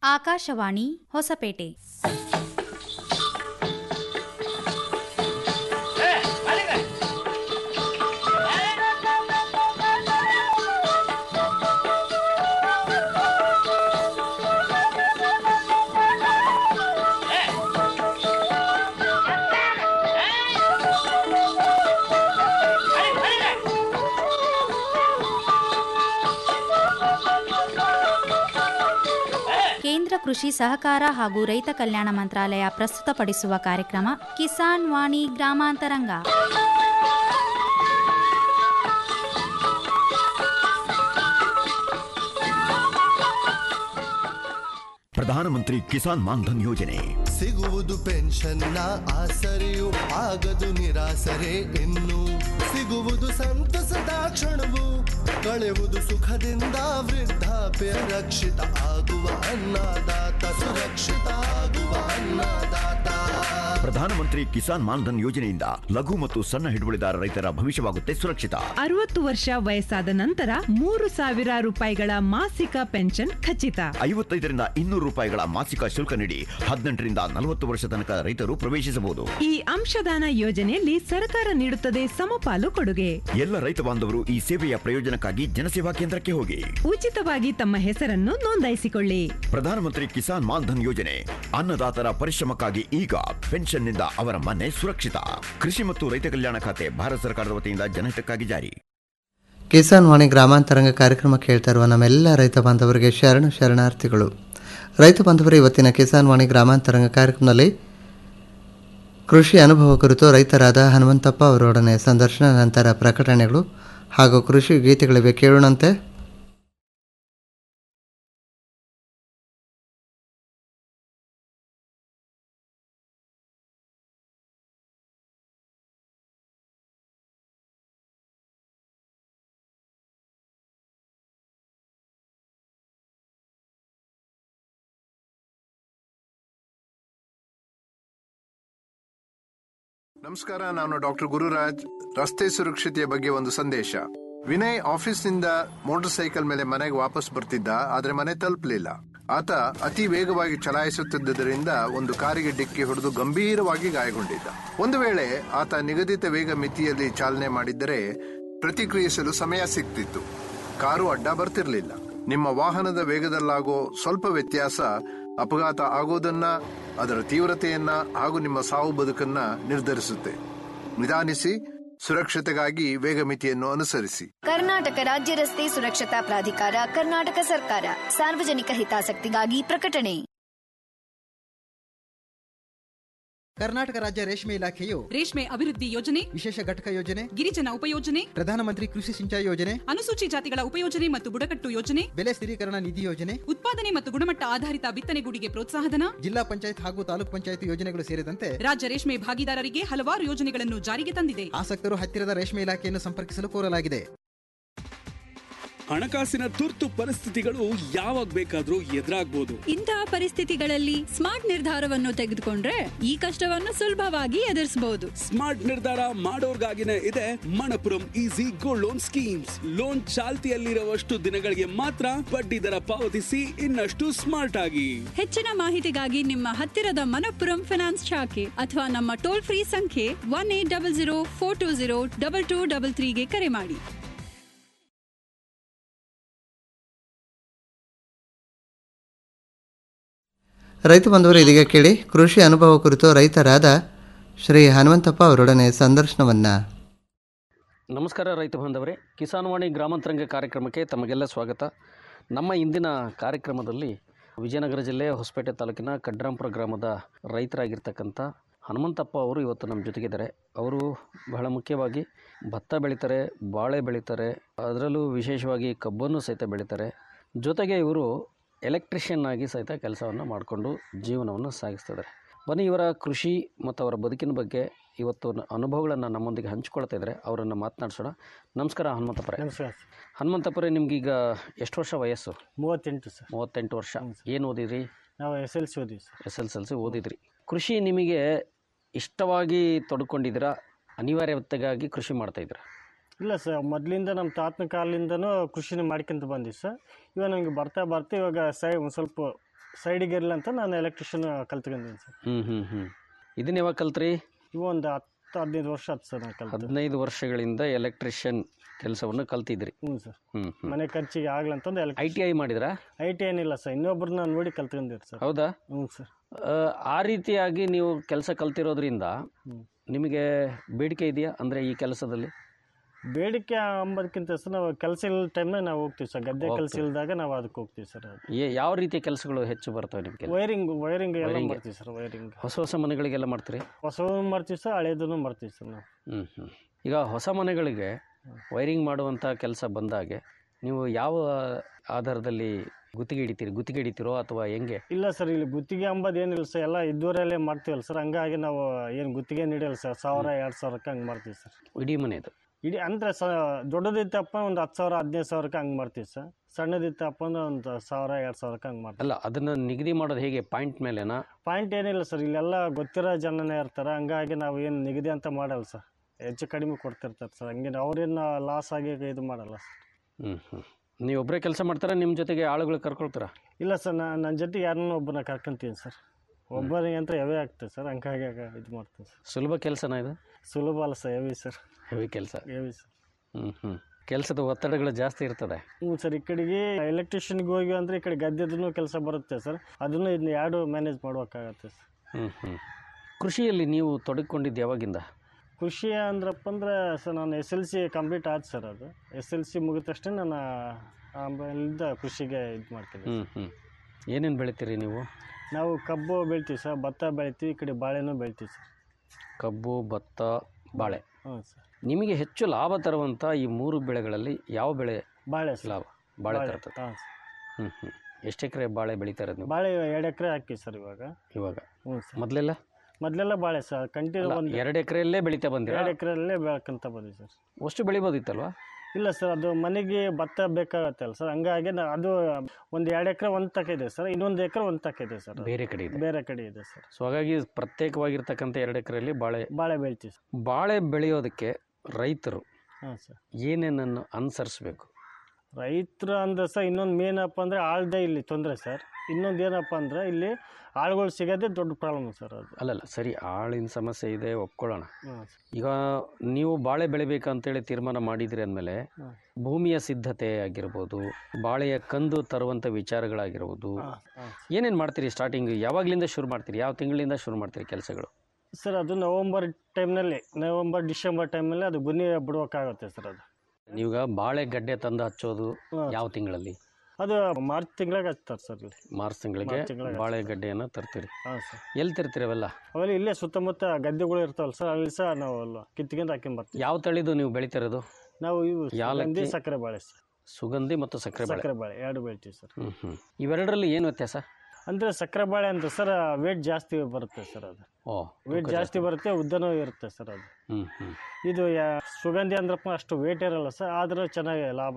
ಆಕಾಶವಾಣಿ ಹೊಸಪೇಟೆ ಕೇಂದ್ರ ಕೃಷಿ ಸಹಕಾರ ಹಾಗೂ ರೈತ ಕಲ್ಯಾಣ ಮಂತ್ರಾಲಯ ಪ್ರಸ್ತುತಪಡಿಸುವ ಕಾರ್ಯಕ್ರಮ ಕಿಸಾನ್ ವಾಣಿ ಗ್ರಾಮಾಂತರಂಗ ಪ್ರಧಾನಮಂತ್ರಿ ಕಿಸಾನ್ ಮಾನ್ಧನ್ ಯೋಜನೆ ಸಿಗುವುದು ಪೆನ್ಷನ್ನ ಆಸರೆಯು ಆಗದು ನಿರಾಸರೆ ಇನ್ನು ಸಿಗುವುದು ಸಂತಸದ ಕ್ಷಣವು ಕಳೆವುದು ಸುಖದಿಂದ ವೃದ್ಧಾಪ್ಯ ರಕ್ಷಿತ ಆಗುವ ಅನ್ನದಾತ ಸುರಕ್ಷಿತ ಆಗುವ ಅನ್ನದಾತ ಪ್ರಧಾನಮಂತ್ರಿ ಕಿಸಾನ್ ಮಾನ್ಧನ್ ಯೋಜನೆಯಿಂದ ಲಘು ಮತ್ತು ಸಣ್ಣ ಹಿಡುವಳಿದಾರ ರೈತರ ಭವಿಷ್ಯವಾಗುತ್ತೆ ಸುರಕ್ಷಿತ ಅರವತ್ತು ವರ್ಷ ವಯಸ್ಸಾದ ನಂತರ ಮೂರು ಸಾವಿರ ರೂಪಾಯಿಗಳ ಮಾಸಿಕ ಪೆನ್ಷನ್ ಖಚಿತ ಐವತ್ತೈದರಿಂದ ಇನ್ನೂರು ರೂಪಾಯಿಗಳ ಮಾಸಿಕ ಶುಲ್ಕ ನೀಡಿ ಹದಿನೆಂಟರಿಂದ ನಲವತ್ತು ವರ್ಷ ತನಕ ರೈತರು ಪ್ರವೇಶಿಸಬಹುದು ಈ ಅಂಶದಾನ ಯೋಜನೆಯಲ್ಲಿ ಸರ್ಕಾರ ನೀಡುತ್ತದೆ ಸಮಪಾಲು ಕೊಡುಗೆ ಎಲ್ಲ ರೈತ ಬಾಂಧವರು ಈ ಸೇವೆಯ ಪ್ರಯೋಜನಕ್ಕಾಗಿ ಜನಸೇವಾ ಕೇಂದ್ರಕ್ಕೆ ಹೋಗಿ ಉಚಿತವಾಗಿ ತಮ್ಮ ಹೆಸರನ್ನು ನೋಂದಾಯಿಸಿಕೊಳ್ಳಿ ಪ್ರಧಾನಮಂತ್ರಿ ಕಿಸಾನ್ ಮಾನ್ಧನ್ ಯೋಜನೆ ಅನ್ನದಾತರ ಪರಿಶ್ರಮಕ್ಕಾಗಿ ಈಗ ಪೆನ್ಷನ್ನಿಂದ ಅವರ ಮನೆ ಸುರಕ್ಷಿತ ಕೃಷಿ ಮತ್ತು ರೈತ ಕಲ್ಯಾಣ ಖಾತೆ ಭಾರತ ಸರ್ಕಾರದ ವತಿಯಿಂದ ಜನಹಿತಕ್ಕಾಗಿ ಜಾರಿ ಕಿಸಾನ್ ವಾಣಿ ಗ್ರಾಮಾಂತರಂಗ ಕಾರ್ಯಕ್ರಮ ಕೇಳ್ತಾ ಇರುವ ನಮ್ಮೆಲ್ಲ ರೈತ ಬಾಂಧವರಿಗೆ ಶರಣ ಶರಣಾರ್ಥಿಗಳು ರೈತ ಬಾಂಧವರು ಇವತ್ತಿನ ಕಿಸಾನ್ ವಾಣಿ ಗ್ರಾಮಾಂತರಂಗ ಕಾರ್ಯಕ್ರಮದಲ್ಲಿ ಕೃಷಿ ಅನುಭವ ಕುರಿತು ರೈತರಾದ ಹನುಮಂತಪ್ಪ ಅವರೊಡನೆ ಸಂದರ್ಶನ ನಂತರ ಪ್ರಕಟಣೆಗಳು ಹಾಗೂ ಕೃಷಿ ಗೀತೆಗಳಿವೆ ಕೇಳೋಣಂತೆ ನಮಸ್ಕಾರ ನಾನು ಡಾಕ್ಟರ್ ಗುರುರಾಜ್ ರಸ್ತೆ ಸುರಕ್ಷತೆಯ ಬಗ್ಗೆ ಒಂದು ಸಂದೇಶ ವಿನಯ್ ಆಫೀಸ್ನಿಂದ ಮೋಟಾರ್ ಸೈಕಲ್ ಮೇಲೆ ಮನೆಗೆ ವಾಪಸ್ ಬರ್ತಿದ್ದ ಆದ್ರೆ ಮನೆ ತಲುಪಲಿಲ್ಲ ಆತ ಅತಿ ವೇಗವಾಗಿ ಚಲಾಯಿಸುತ್ತಿದ್ದರಿಂದ ಒಂದು ಕಾರಿಗೆ ಡಿಕ್ಕಿ ಹೊಡೆದು ಗಂಭೀರವಾಗಿ ಗಾಯಗೊಂಡಿದ್ದ ಒಂದು ವೇಳೆ ಆತ ನಿಗದಿತ ವೇಗ ಮಿತಿಯಲ್ಲಿ ಚಾಲನೆ ಮಾಡಿದ್ದರೆ ಪ್ರತಿಕ್ರಿಯಿಸಲು ಸಮಯ ಸಿಗ್ತಿತ್ತು ಕಾರು ಅಡ್ಡ ಬರ್ತಿರ್ಲಿಲ್ಲ ನಿಮ್ಮ ವಾಹನದ ವೇಗದಲ್ಲಾಗೋ ಸ್ವಲ್ಪ ವ್ಯತ್ಯಾಸ ಅಪಘಾತ ಆಗೋದನ್ನ ಅದರ ತೀವ್ರತೆಯನ್ನ ಹಾಗೂ ನಿಮ್ಮ ಸಾವು ಬದುಕನ್ನ ನಿರ್ಧರಿಸುತ್ತೆ ನಿಧಾನಿಸಿ ಸುರಕ್ಷತೆಗಾಗಿ ವೇಗ ಮಿತಿಯನ್ನು ಅನುಸರಿಸಿ ಕರ್ನಾಟಕ ರಾಜ್ಯ ರಸ್ತೆ ಸುರಕ್ಷತಾ ಪ್ರಾಧಿಕಾರ ಕರ್ನಾಟಕ ಸರ್ಕಾರ ಸಾರ್ವಜನಿಕ ಹಿತಾಸಕ್ತಿಗಾಗಿ ಪ್ರಕಟಣೆ ಕರ್ನಾಟಕ ರಾಜ್ಯ ರೇಷ್ಮೆ ಇಲಾಖೆಯು ರೇಷ್ಮೆ ಅಭಿವೃದ್ಧಿ ಯೋಜನೆ ವಿಶೇಷ ಘಟಕ ಯೋಜನೆ ಗಿರಿಜನ ಉಪಯೋಜನೆ ಪ್ರಧಾನಮಂತ್ರಿ ಕೃಷಿ ಸಿಂಚಾಯಿ ಯೋಜನೆ ಅನುಸೂಚಿ ಜಾತಿಗಳ ಉಪಯೋಜನೆ ಮತ್ತು ಬುಡಕಟ್ಟು ಯೋಜನೆ ಬೆಲೆ ಸ್ಥಿರೀಕರಣ ನಿಧಿ ಯೋಜನೆ ಉತ್ಪಾದನೆ ಮತ್ತು ಗುಣಮಟ್ಟ ಆಧಾರಿತ ಬಿತ್ತನೆಗೂಡಿಗೆ ಪ್ರೋತ್ಸಾಹಧನ ಜಿಲ್ಲಾ ಪಂಚಾಯತ್ ಹಾಗೂ ತಾಲೂಕ್ ಪಂಚಾಯತ್ ಯೋಜನೆಗಳು ಸೇರಿದಂತೆ ರಾಜ್ಯ ರೇಷ್ಮೆ ಭಾಗಿದಾರರಿಗೆ ಹಲವಾರು ಯೋಜನೆಗಳನ್ನು ಜಾರಿಗೆ ತಂದಿದೆ ಆಸಕ್ತರು ಹತ್ತಿರದ ರೇಷ್ಮೆ ಇಲಾಖೆಯನ್ನು ಸಂಪರ್ಕಿಸಲು ಕೋರಲಾಗಿದೆ ಹಣಕಾಸಿನ ತುರ್ತು ಪರಿಸ್ಥಿತಿಗಳು ಯಾವಾಗ ಬೇಕಾದ್ರೂ ಎದುರಾಗ್ಬೋದು ಇಂತಹ ಪರಿಸ್ಥಿತಿಗಳಲ್ಲಿ ಸ್ಮಾರ್ಟ್ ನಿರ್ಧಾರವನ್ನು ತೆಗೆದುಕೊಂಡ್ರೆ ಈ ಕಷ್ಟವನ್ನು ಸುಲಭವಾಗಿ ಎದುರಿಸಬಹುದು ಸ್ಮಾರ್ಟ್ ನಿರ್ಧಾರ ಮಾಡೋರ್ಗಾಗಿನೇ ಇದೆ Manappuram easy gold loan schemes loan ಚಾಲ್ತಿಯಲ್ಲಿರುವಷ್ಟು ದಿನಗಳಿಗೆ ಮಾತ್ರ ಬಡ್ಡಿ ದರ ಪಾವತಿಸಿ ಇನ್ನಷ್ಟು ಸ್ಮಾರ್ಟ್ ಆಗಿ ಹೆಚ್ಚಿನ ಮಾಹಿತಿಗಾಗಿ ನಿಮ್ಮ ಹತ್ತಿರದ ಮನಪ್ಪುರಂ ಫಿನಾನ್ಸ್ ಶಾಖೆ ಅಥವಾ ನಮ್ಮ ಟೋಲ್ ಫ್ರೀ ಸಂಖ್ಯೆ one eight double zero four two zero double two double ತ್ರೀಗೆ ಕರೆ ಮಾಡಿ ರೈತ ಬಂಧುವರು ಇದೀಗ ಕೇಳಿ ಕೃಷಿ ಅನುಭವ ಕುರಿತು ರೈತರಾದ ಶ್ರೀ ಹನುಮಂತಪ್ಪ ಅವರೊಡನೆ ಸಂದರ್ಶನವನ್ನು ನಮಸ್ಕಾರ ರೈತ ಬಾಂಧವರೇ ಕಿಸಾನ್ ವಾಣಿ ಗ್ರಾಮಾಂತರಂಗ ಕಾರ್ಯಕ್ರಮಕ್ಕೆ ತಮಗೆಲ್ಲ ಸ್ವಾಗತ ನಮ್ಮ ಇಂದಿನ ಕಾರ್ಯಕ್ರಮದಲ್ಲಿ ವಿಜಯನಗರ ಜಿಲ್ಲೆ ಹೊಸಪೇಟೆ ತಾಲೂಕಿನ ಕಡ್ರಾಂಪುರ ಗ್ರಾಮದ ರೈತರಾಗಿರ್ತಕ್ಕಂಥ ಹನುಮಂತಪ್ಪ ಅವರು ಇವತ್ತು ನಮ್ಮ ಜೊತೆಗಿದ್ದಾರೆ ಅವರು ಬಹಳ ಮುಖ್ಯವಾಗಿ ಭತ್ತ ಬೆಳೀತಾರೆ ಬಾಳೆ ಬೆಳೀತಾರೆ ಅದರಲ್ಲೂ ವಿಶೇಷವಾಗಿ ಕಬ್ಬನ್ನು ಸಹಿತ ಬೆಳೀತಾರೆ ಜೊತೆಗೆ ಇವರು ಎಲೆಕ್ಟ್ರಿಷಿಯನ್ ಆಗಿ ಸಹಿತ ಕೆಲಸವನ್ನು ಮಾಡಿಕೊಂಡು ಜೀವನವನ್ನು ಸಾಗಿಸ್ತಿದ್ದಾರೆ ಬನ್ನಿ ಇವರ ಕೃಷಿ ಮತ್ತು ಅವರ ಬದುಕಿನ ಬಗ್ಗೆ ಇವತ್ತು ನ- ಅನುಭವಗಳನ್ನು ನಮ್ಮೊಂದಿಗೆ ಹಂಚ್ಕೊಳ್ತಾ ಇದ್ದಾರೆ ಅವರನ್ನು ಮಾತನಾಡಿಸೋಣ ನಮಸ್ಕಾರ ಹನುಮಂತಪುರ ನಮಸ್ಕಾರ ಹನುಮಂತಪುರ ನಿಮ್ಗೀಗ ಎಷ್ಟು ವರ್ಷ ವಯಸ್ಸು ಮೂವತ್ತೆಂಟು ಸರ್ ಮೂವತ್ತೆಂಟು ವರ್ಷ ಏನು ಓದಿದ್ರಿ ನಾವು ಎಸ್ ಎಲ್ ಸಿ ಓದಿವಿ sir S L L C ಓದಿದ್ರಿ ಕೃಷಿ ನಿಮಗೆ ಇಷ್ಟವಾಗಿ ತೊಡ್ಕೊಂಡಿದ್ದೀರಾ ಅನಿವಾರ್ಯತೆಗಾಗಿ ಕೃಷಿ ಮಾಡ್ತಾಯಿದ್ದೀರಾ ಇಲ್ಲ ಸರ್ ಮೊದಲಿಂದ ನಮ್ಮ ತಾತನ ಕಾಲದಿಂದನೂ ಕೃಷಿನ ಮಾಡ್ಕೊಂತ ಬಂದಿವಿ ಸರ್ ಇವಾಗ ನನಗೆ ಬರ್ತಾ ಬರ್ತಾ ಇವಾಗ ಸೈ ಒಂದು ಸ್ವಲ್ಪ ಸೈಡಿಗೆ ಇರಲಿ ಅಂತ ನಾನು ಎಲೆಕ್ಟ್ರಿಷಿಯನ್ ಕಲ್ತ್ಕೊಂಡಿದ್ದೀನಿ ಸರ್ ಹ್ಞೂ ಹ್ಞೂ ಹ್ಞೂ ಇದನ್ನ ಯಾವಾಗ ಕಲ್ತ್ರಿ ಇವು ಒಂದು ಹತ್ತು ಹದಿನೈದು ವರ್ಷ ಆಯ್ತು ಸರ್ ನಾನು ಕಲ್ತು ಹದಿನೈದು ವರ್ಷಗಳಿಂದ ಎಲೆಕ್ಟ್ರಿಷಿಯನ್ ಕೆಲಸವನ್ನು ಕಲ್ತಿದ್ರಿ ಹ್ಞೂ ಸರ್ ಹ್ಞೂ ಹ್ಞೂ ಮನೆ ಖರ್ಚಿಗೆ ಆಗ್ಲಿ ಅಂತಂದು ಐ ಟಿ ಐ ಮಾಡಿದ್ರಾ ಐ ಟಿ ಏನಿಲ್ಲ ಸರ್ ಇನ್ನೊಬ್ರನ್ನ ನೋಡಿ ಕಲ್ತ್ಕೊಂಡಿರಿ ಸರ್ ಹೌದಾ ಹ್ಞೂ ಸರ್ ಆ, ಆ ರೀತಿಯಾಗಿ ನೀವು ಕೆಲಸ ಕಲ್ತಿರೋದ್ರಿಂದ ನಿಮಗೆ ಬೇಡಿಕೆ ಇದೆಯಾ ಅಂದರೆ ಈ ಕೆಲಸದಲ್ಲಿ ಬೇಡಿಕೆ ಅಂಬೋದಕ್ಕಿಂತ ಸರ್ ನಾವು ಕೆಲಸ ಇಲ್ಲದ ಟೈಮ್ನಾಗ ನಾವು ಹೋಗ್ತೀವಿ ಸರ್ ಗದ್ದೆ ಕೆಲಸ ಹೋಗ್ತೀವಿ. ಇಲ್ದಾಗ ನಾವು ಅದಕ್ಕೆ ಹೋಗ್ತೀವಿ ಸರ್ ಅದು ಏ ಯಾವ ರೀತಿಯ ಕೆಲಸಗಳು ಹೆಚ್ಚು ಬರ್ತವೆ ನಿಮಗೆ ವೈರಿಂಗ್ ವೈರಿಂಗ್ ಎಲ್ಲ Wiring. ಮಾಡ್ತೀವಿ ಸರ್ ವೈರಿಂಗ್ ಹೊಸ ಹೊಸ ಮನೆಗಳಿಗೆಲ್ಲ ಮಾಡ್ತೀರಿ ಹೊಸವು ಮಾಡ್ತೀವಿ ಸರ್ ಹಳೇದನ್ನು ಮಾಡ್ತೀವಿ ಸರ್ ನಾವು ಹ್ಞೂ ಹ್ಞೂ ಈಗ ಹೊಸ ಮನೆಗಳಿಗೆ ವೈರಿಂಗ್ ಮಾಡುವಂಥ ಕೆಲಸ ಬಂದಾಗೆ ನೀವು ಯಾವ ಆಧಾರದಲ್ಲಿ ಗುತ್ತಿಗೆ ಹಿಡಿತೀರಿ ಗುತ್ತಿಗೆ ಹಿಡಿತೀರೋ ಅಥವಾ ಹೆಂಗೆ ಇಲ್ಲ ಸರ್ ಇಲ್ಲಿ ಗುತ್ತಿಗೆ ಅಂಬೋದು ಏನಿಲ್ಲ ಸರ್ ಎಲ್ಲ ಇದ್ದೂರಲ್ಲೇ ಮಾಡ್ತೀವಲ್ಲ ಸರ್ ಹಂಗಾಗಿ ನಾವು ಏನು ಗುತ್ತಿಗೆ ನೀಡಲ್ಲ ಸರ್ ಸಾವಿರ ಎರಡು ಸಾವಿರಕ್ಕೆ ಹಂಗೆ ಮಾಡ್ತೀವಿ ಸರ್ ಇಡೀ ಮನೆದು ಇಡೀ ಅಂದರೆ ಸ ದೊಡ್ಡದಿತ್ತಪ್ಪ ಒಂದು ಹತ್ತು ಸಾವಿರ ಹದಿನೈದು ಸಾವಿರಕ್ಕೆ ಹಂಗೆ ಮಾಡ್ತೀವಿ ಸರ್ ಸಣ್ಣದಿತ್ತಪ್ಪ ಅಂದ್ರೆ ಒಂದು ಸಾವಿರ ಎರಡು ಸಾವಿರಕ್ಕೆ ಹಂಗೆ ಮಾಡ್ತೀವಿ ಅಲ್ಲ ಅದನ್ನು ನಿಗದಿ ಮಾಡೋದು ಹೇಗೆ ಪಾಯಿಂಟ್ ಮೇಲೆನಾ ಪಾಯಿಂಟ್ ಏನಿಲ್ಲ ಸರ್ ಇಲ್ಲೆಲ್ಲ ಗೊತ್ತಿರೋ ಜನನೇ ಇರ್ತಾರೆ ಹಂಗಾಗಿ ನಾವು ಏನು ನಿಗದಿ ಅಂತ ಮಾಡಲ್ಲ ಸರ್ ಹೆಚ್ಚು ಕಡಿಮೆ ಕೊಡ್ತಿರ್ತಾರೆ ಸರ್ ಹಂಗೆ ಅವ್ರೇನು ಲಾಸ್ ಆಗಿ ಇದು ಮಾಡಲ್ಲ ಸರ್ ಹ್ಞೂ ಹ್ಞೂ ನೀವು ಒಬ್ಬರೇ ಕೆಲಸ ಮಾಡ್ತಾರಾ ನಿಮ್ಮ ಜೊತೆಗೆ ಆಳುಗಳು ಕರ್ಕೊಳ್ತಾರಾ ಇಲ್ಲ ಸರ್ ನಾ ನನ್ನ ಜೊತೆಗೆ ಯಾರನ್ನೂ ಒಬ್ಬನ ಕರ್ಕೊಂತೀನಿ ಸರ್ ಒಬ್ಬನಿಗೆ ಅಂತ ಹೆವಿ ಆಗ್ತದೆ ಸರ್ ಹಂಗಾಗಿ ಇದು ಮಾಡ್ತೀನಿ ಸರ್ ಸುಲಭ ಕೆಲಸನ ಇದು ಸುಲಭ ಅಲ್ಲ ಸರ್ ಹೆವಿ ಸರ್ ಹೆವಿ ಕೆಲಸ ಹೆವಿ ಸರ್ ಹ್ಞೂ ಹ್ಞೂ ಕೆಲಸದ ಒತ್ತಡಗಳು ಜಾಸ್ತಿ ಇರ್ತದೆ ಹ್ಞೂ ಸರ್ ಈ ಕಡೆಗೆ ಎಲೆಕ್ಟ್ರಿಷಿಯನ್ಗೆ ಹೋಗಿ ಅಂದರೆ ಈ ಕಡೆ ಗದ್ದೆದೂ ಕೆಲಸ ಬರುತ್ತೆ ಸರ್ ಅದನ್ನು ಇದನ್ನ ಎರಡು ಮ್ಯಾನೇಜ್ ಮಾಡ್ಬೇಕಾಗತ್ತೆ ಸರ್ ಹ್ಞೂ ಹ್ಞೂ ಕೃಷಿಯಲ್ಲಿ ನೀವು ತೊಡಗಿಕೊಂಡಿದ್ದು ಯಾವಾಗಿಂದ ಕೃಷಿ ಅಂದ್ರಪ್ಪ ಅಂದ್ರೆ ಸರ್ ನಾನು ಎಸ್ ಎಲ್ ಸಿ ಕಂಪ್ಲೀಟ್ ಆಯ್ತು ಸರ್ ಅದು ಎಸ್ ಎಲ್ ಸಿ ಮುಗಿದ ತಕ್ಷಣ ನಾನು ಆಮೇಲಿಂದ ಕೃಷಿಗೆ ಇದು ಮಾಡ್ತೀನಿ ಹ್ಞೂ ಹ್ಞೂ ಏನೇನು ಬೆಳಿತೀರಿ ನೀವು ನಾವು ಕಬ್ಬು ಬೆಳಿತೀವಿ ಸರ್ ಭತ್ತ ಬೆಳಿತೀವಿ ಈ ಕಡೆ ಬಾಳೆನೂ ಬೆಳಿತೀವಿ ಸರ್ ಕಬ್ಬು ಭತ್ತ ಬಾಳೆ ಹ್ಞೂ ಸರ್ ನಿಮಗೆ ಹೆಚ್ಚು ಲಾಭ ತರುವಂಥ ಈ ಮೂರು ಬೆಳೆಗಳಲ್ಲಿ ಯಾವ ಬೆಳೆ ಬಾಳೆ ಸರ್ ಲಾಭ ಬಾಳೆ ಬಾಳೆ, ತರ್ತದೆ ಹಾಂ ಸರ್ ಹ್ಞೂ ಹ್ಞೂ ಎಷ್ಟು ಎಕರೆ ಬಾಳೆ ಬೆಳೀತಾ ಇರೋದು ನೀವು ಬಾಳೆ ಎರಡು ಎಕರೆ ಹಾಕಿ ಸರ್ ಇವಾಗ ಇವಾಗ ಹ್ಞೂ ಸರ್ ಮೊದಲೆಲ್ಲ ಮೊದಲೆಲ್ಲ ಬಾಳೆ ಸರ್ ಕಂಟಿನ್ಯೂ ಒಂದು ಎರಡು ಎಕರೆಯಲ್ಲೇ ಬೆಳೀತಾ ಬಂದಿರಾ ಎರಡು ಎಕರೆಯಲ್ಲೇ ಬೆಳ್ಕೊಂತ ಬಂದ್ವಿ ಸರ್ ಅಷ್ಟು ಬೆಳಿಬೋದಿತ್ತಲ್ವಾ ಇಲ್ಲ ಸರ್ ಅದು ಮನೆಗೆ ಭತ್ತ ಬೇಕಾಗತ್ತಲ್ಲ ಸರ್ ಹಂಗಾಗಿ ನಾ ಅದು ಒಂದು ಎರಡು ಎಕರೆ ಒಂದು ತಕ ಇದೆ ಸರ್ ಇನ್ನೊಂದು ಎಕರೆ ಒಂದು ತಕ ಇದೆ ಸರ್ ಅದು. ಬೇರೆ ಕಡೆ ಇದೆ ಬೇರೆ ಕಡೆ ಇದೆ ಸರ್ ಸೊ ಹಾಗಾಗಿ ಪ್ರತ್ಯೇಕವಾಗಿರ್ತಕ್ಕಂಥ ಎರಡು ಎಕರೆಯಲ್ಲಿ ಬಾಳೆ ಬಾಳೆ ಬೆಳಿತೀವಿ ಸರ್ ಬಾಳೆ ಬೆಳೆಯೋದಕ್ಕೆ ರೈತರು ಹಾಂ ಸರ್ ಏನೇನನ್ನು ಅನುಸರಿಸ್ಬೇಕು ರೈತರು ಅಂದ್ರೆ ಸರ್ ಇನ್ನೊಂದು ಮೇನ್ ಅಪ್ಪ ಅಂದರೆ ಆಳ್ದೆ ಇಲ್ಲಿ ತೊಂದರೆ ಸರ್ ಇನ್ನೊಂದು ಏನಪ್ಪ ಅಂದರೆ ಇಲ್ಲಿ ಆಳುಗಳು ಸಿಗೋದೇ ದೊಡ್ಡ ಪ್ರಾಬ್ಲಮ್ ಸರ್ ಅದು ಅಲ್ಲಲ್ಲ ಸರಿ ಆಳಿನ ಸಮಸ್ಯೆ ಇದೆ ಒಪ್ಕೊಳ್ಳೋಣ ಹಾಂ ಈಗ ನೀವು ಬಾಳೆ ಬೆಳಿಬೇಕಂತೇಳಿ ತೀರ್ಮಾನ ಮಾಡಿದ್ರಿ ಅಂದಮೇಲೆ ಹಾಂ. ಭೂಮಿಯ ಸಿದ್ಧತೆ ಆಗಿರ್ಬೋದು ಬಾಳೆಯ ಕಂದು ತರುವಂಥ ವಿಚಾರಗಳಾಗಿರ್ಬೋದು ಏನೇನು ಮಾಡ್ತೀರಿ ಸ್ಟಾರ್ಟಿಂಗ್ ಯಾವಾಗಲಿಂದ ಶುರು ಮಾಡ್ತೀರಿ ಯಾವ ತಿಂಗಳಿಂದ ಶುರು ಮಾಡ್ತೀರಿ ಕೆಲಸಗಳು ಸರ್ ಅದು ನವಂಬರ್ ಟೈಮ್ನಲ್ಲಿ ನವಂಬರ್ ಡಿಸೆಂಬರ್ ಟೈಮ್ನಲ್ಲಿ ಅದು ಗುನಿ ಬಿಡ್ಬೇಕಾಗುತ್ತೆ ಸರ್ ಅದು ನೀವೀಗ ಬಾಳೆ ಗಡ್ಡೆ ತಂದು ಹಚ್ಚೋದು ಹಾಂ. ಯಾವ ತಿಂಗಳಲ್ಲಿ ಅದು ಮಾರ್ಚ್ ತಿಂಗಳಾಗ ಹಚ್ತಾರೆ ಸರ್ ಇಲ್ಲಿ ಮಾರ್ಚ್ ತಿಂಗಳಿಗೆ ಮಾರ್ಚ್ ತಿಂಗ್ಳಾಗ ಬಾಳೆ ಗಡ್ಡೆಯನ್ನು ತರ್ತೀರಿ ಹಾಂ ಸರ್ ಎಲ್ಲಿ ತರ್ತೀರಿ ಅವೆಲ್ಲ ಆಮೇಲೆ ಇಲ್ಲೇ ಸುತ್ತಮುತ್ತ ಗದ್ದೆಗಳು ಇರ್ತಾವಲ್ಲ ಸರ್ ಅಲ್ಲಿ ಸಹ ನಾವು ಅಲ್ಲ ಕಿತ್ಕೊಂಡು ಹಾಕೊಂಡ್ ಬರ್ತೀವಿ ಯಾವ ತಳಿದು ನೀವು ಬೆಳಿತಿರೋದು ನಾವು ಇವು ಯಾಲಕ್ಕಿ? ಸುಗಂಧಿ ಸಕ್ಕರೆ ಬಾಳೆ ಸರ್ ಸುಗಂಧಿ ಮತ್ತು ಸಕ್ಕರೆ ಬಾಳೆ ಸಕ್ಕರೆ ಬಾಳೆ ಎರಡು ಬೆಳಿತೀವಿ ಸರ್ ಹ್ಞೂ ಹ್ಞೂ ಇವೆರಡರಲ್ಲಿ ಏನು ವ್ಯತ್ಯಾಸ ಅಂದರೆ ಸಕ್ಕರೆ ಬಾಳೆ ಅಂದ್ರೆ ಸರ್ ವೇಟ್ ಜಾಸ್ತಿ ಬರುತ್ತೆ ಸರ್ ಅದು ಓ ವೇಟ್ ಜಾಸ್ತಿ ಬರುತ್ತೆ ಉದ್ದನೂ ಇರುತ್ತೆ ಸರ್ ಅದು ಹ್ಞೂ ಹ್ಞೂ ಇದು ಯಾ- ಸುಗಂಧಿ ಅಂದ್ರಪ್ಪ ಅಷ್ಟು ವೇಟ್ ಇರಲ್ಲ ಸರ್ ಆದರೂ ಚೆನ್ನಾಗಿ ಲಾಭ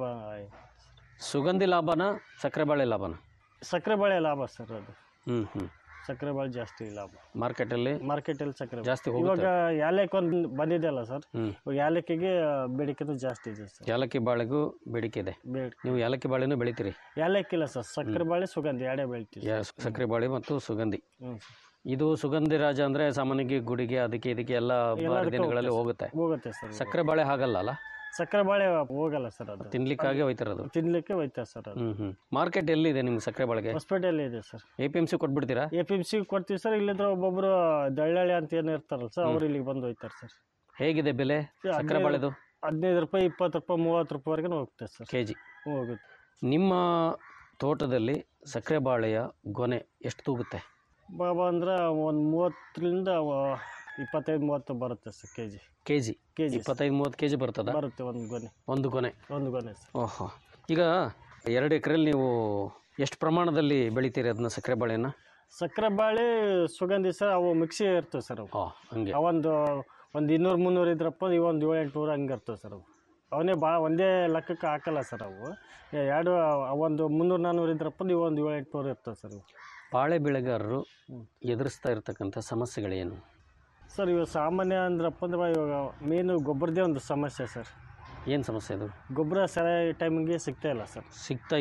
ಸುಗಂಧಿ ಲಾಭನ ಸಕ್ಕರೆ ಬಾಳೆ ಲಾಭನ ಸಕ್ಕರೆ ಬಾಳೆ ಲಾಭ ಸರ್ ಅದು ಹ್ಞೂ ಹ್ಞೂ ಸಕ್ಕರೆ ಬಾಳೆ ಜಾಸ್ತಿ ಲಾಭ ಮಾರ್ಕೆಟಲ್ಲಿ ಮಾರ್ಕೆಟಲ್ಲಿ ಸಕ್ಕರೆ ಜಾಸ್ತಿ ಇವಾಗ ಹೋಗುತ್ತೆ ಯಾಲಕ್ಕಿ ಒಂದು ಬಂದಿದೆ ಅಲ್ಲ ಸರ್ ಹ್ಞೂ ಇವಾಗ ಯಾಲಕ್ಕಿಗೆ ಬೇಡಿಕೆನೂ ಜಾಸ್ತಿ ಇದೆ ಸರ್ ಏಲಕ್ಕಿ ಬಾಳೆಗೂ ಬೇಡಿಕೆ ಇದೆ ಬೇಡಿಕೆ ನೀವು ಏಲಕ್ಕಿ ಬಾಳೆನೂ ಬೆಳಿತೀರಿ ಯಾಲಕ್ಕಿ ಇಲ್ಲ ಸರ್ ಸಕ್ಕರೆ ಬಾಳೆ ಸುಗಂಧಿ ಎರಡೇ ಬೆಳಿತೀವಿ ಯಾ- ಸಕ್ಕರೆ ಬಾಳೆ ಮತ್ತು ಸುಗಂಧಿ ಹ್ಞೂ ಇದು ಸುಗಂಧಿ ರಾಜ ಅಂದರೆ ಸಾಮಾನ್ಯವಾಗಿ ಗುಡಿಗೆ ಅದಕ್ಕೆ ಇದಕ್ಕೆ ಎಲ್ಲ ಹಬ್ಬ ಎಲ್ಲದಕ್ಕೂ ದಿನಗಳಲ್ಲಿ ಹೋಗುತ್ತೆ ಹೋಗುತ್ತೆ ಹೋಗುತ್ತೆ ಸರ್ ಸಕ್ಕರೆ ಬಾಳೆ ಹಾಗಲ್ಲ ಅಲ್ಲ ಸಕ್ಕರೆ ಬಾಳೆ ಹೋಗಲ್ಲ ಸರ್ ಅದು ತಿನ್ಲಿಕ್ಕಾಗಿ ಹೋಯ್ತಿರೋದು ತಿನ್ಲಿಕ್ಕೆ ಹೋಯ್ತಾರೆ ಸರ್ ಅದು ಹ್ಞೂ ಹ್ಞೂ ಮಾರ್ಕೆಟ್ ಎಲ್ಲಿದೆ ನಿಮ್ಗೆ ಸಕ್ಕರೆ ಬಾಳೆಗೆ ಹಾಸ್ಪಿಟಲ್ ಇದೆ sir A P M C ಕೊಟ್ಬಿಡ್ತೀರಾ ಎ ಪಿ ಎಮ್ ಸಿ ಕೊಡ್ತೀವಿ ಸರ್ ಇಲ್ಲಿದ್ರೆ ಒಬ್ಬೊಬ್ರು ದಳ್ಳಾಳಿ ಅಂತ ಏನು ಇರ್ತಾರಲ್ಲ ಸರ್ ಅವ್ರು ಇಲ್ಲಿಗೆ ಬಂದು ಹೋಯ್ತಾರೆ ಸರ್ ಹೇಗಿದೆ ಬೆಲೆ ಸಕ್ಕರೆ ಬಾಳೆದು ಹದಿನೈದು ರೂಪಾಯಿ ಇಪ್ಪತ್ತು ರೂಪಾಯಿ ಮೂವತ್ತು ರೂಪಾಯಿವರೆಗೂ ಹೋಗುತ್ತೆ ಸರ್ ಕೆ ಜಿ ಹೋಗುತ್ತೆ ನಿಮ್ಮ ತೋಟದಲ್ಲಿ ಸಕ್ಕರೆ ಬಾಳೆಯ ಗೊನೆ ಎಷ್ಟು ತೂಗುತ್ತೆ ಬಾಬಾ ಅಂದ್ರೆ ಒಂದು ಮೂವತ್ತರಿಂದ ವ- ಇಪ್ಪತ್ತೈದು ಮೂವತ್ತು ಬರುತ್ತೆ sir K G K G K G ಇಪ್ಪತ್ತೈದು ಮೂವತ್ತು ಕೆ ಜಿ ಬರ್ತದ ಬರುತ್ತೆ ಒಂದು ಗೊನೆ ಒಂದು ಗೊನೆ ಒಂದು ಗೊನೆ ಸರ್ ಓಹೋ ಈಗ ಎರಡು ಎಕರೆಯಲ್ಲಿ ನೀವು ಎಷ್ಟು ಪ್ರಮಾಣದಲ್ಲಿ ಬೆಳಿತೀರಿ ಅದನ್ನ ಸಕ್ಕರೆ ಬಾಳೆನ ಸಕ್ಕರೆ ಬಾಳೆ ಸುಗಂಧಿ ಸರ್ ಅವು ಮಿಕ್ಸಿ ಇರ್ತವೆ ಸರ್ ಅವು ಹಾಂ ಹಂಗೆ ಅವೊಂದು ಒಂದು ಇನ್ನೂರು ಮುನ್ನೂರು ಇದ್ರಪ್ಪ ಇವು ಒಂದು ಏಳು ಎಂಟುನೂರು ಹಂಗೆ ಇರ್ತವೆ ಸರ್ ಅವು ಅವನ್ನೇ ಭಾಳ ಒಂದೇ ಲೆಕ್ಕಕ್ಕೆ ಹಾಕಲ್ಲ ಸರ್ ಅವು ಎರಡು ಒಂದು ಮುನ್ನೂರು ನಾನ್ನೂರು ಇದ್ರಪ್ಪ ಇವು ಒಂದು ಏಳು ಎಂಟುನೂರು ಇರ್ತವೆ ಸರ್ ಇವು ಬಾಳೆ ಬೆಳೆಗಾರರು ಎದುರಿಸ್ತಾ ಇರತಕ್ಕಂಥ ಸಮಸ್ಯೆಗಳೇನು ಸರ್ ಇವಾಗ ಸಾಮಾನ್ಯ ಅಂದ್ರಪ್ಪ ಅಂದ್ರೆ ಇವಾಗ ಮೇನು ಗೊಬ್ಬರದೇ ಒಂದು ಸಮಸ್ಯೆ ಸರ್ ಏನು ಸಮಸ್ಯೆ ಅದು ಗೊಬ್ಬರ ಸರಿಯಾಗಿ ಟೈಮಿಗೆ ಸಿಗ್ತಾ ಇಲ್ಲ ಸರ್ ಸಿಗ್ತಾ ಇಲ್ಲ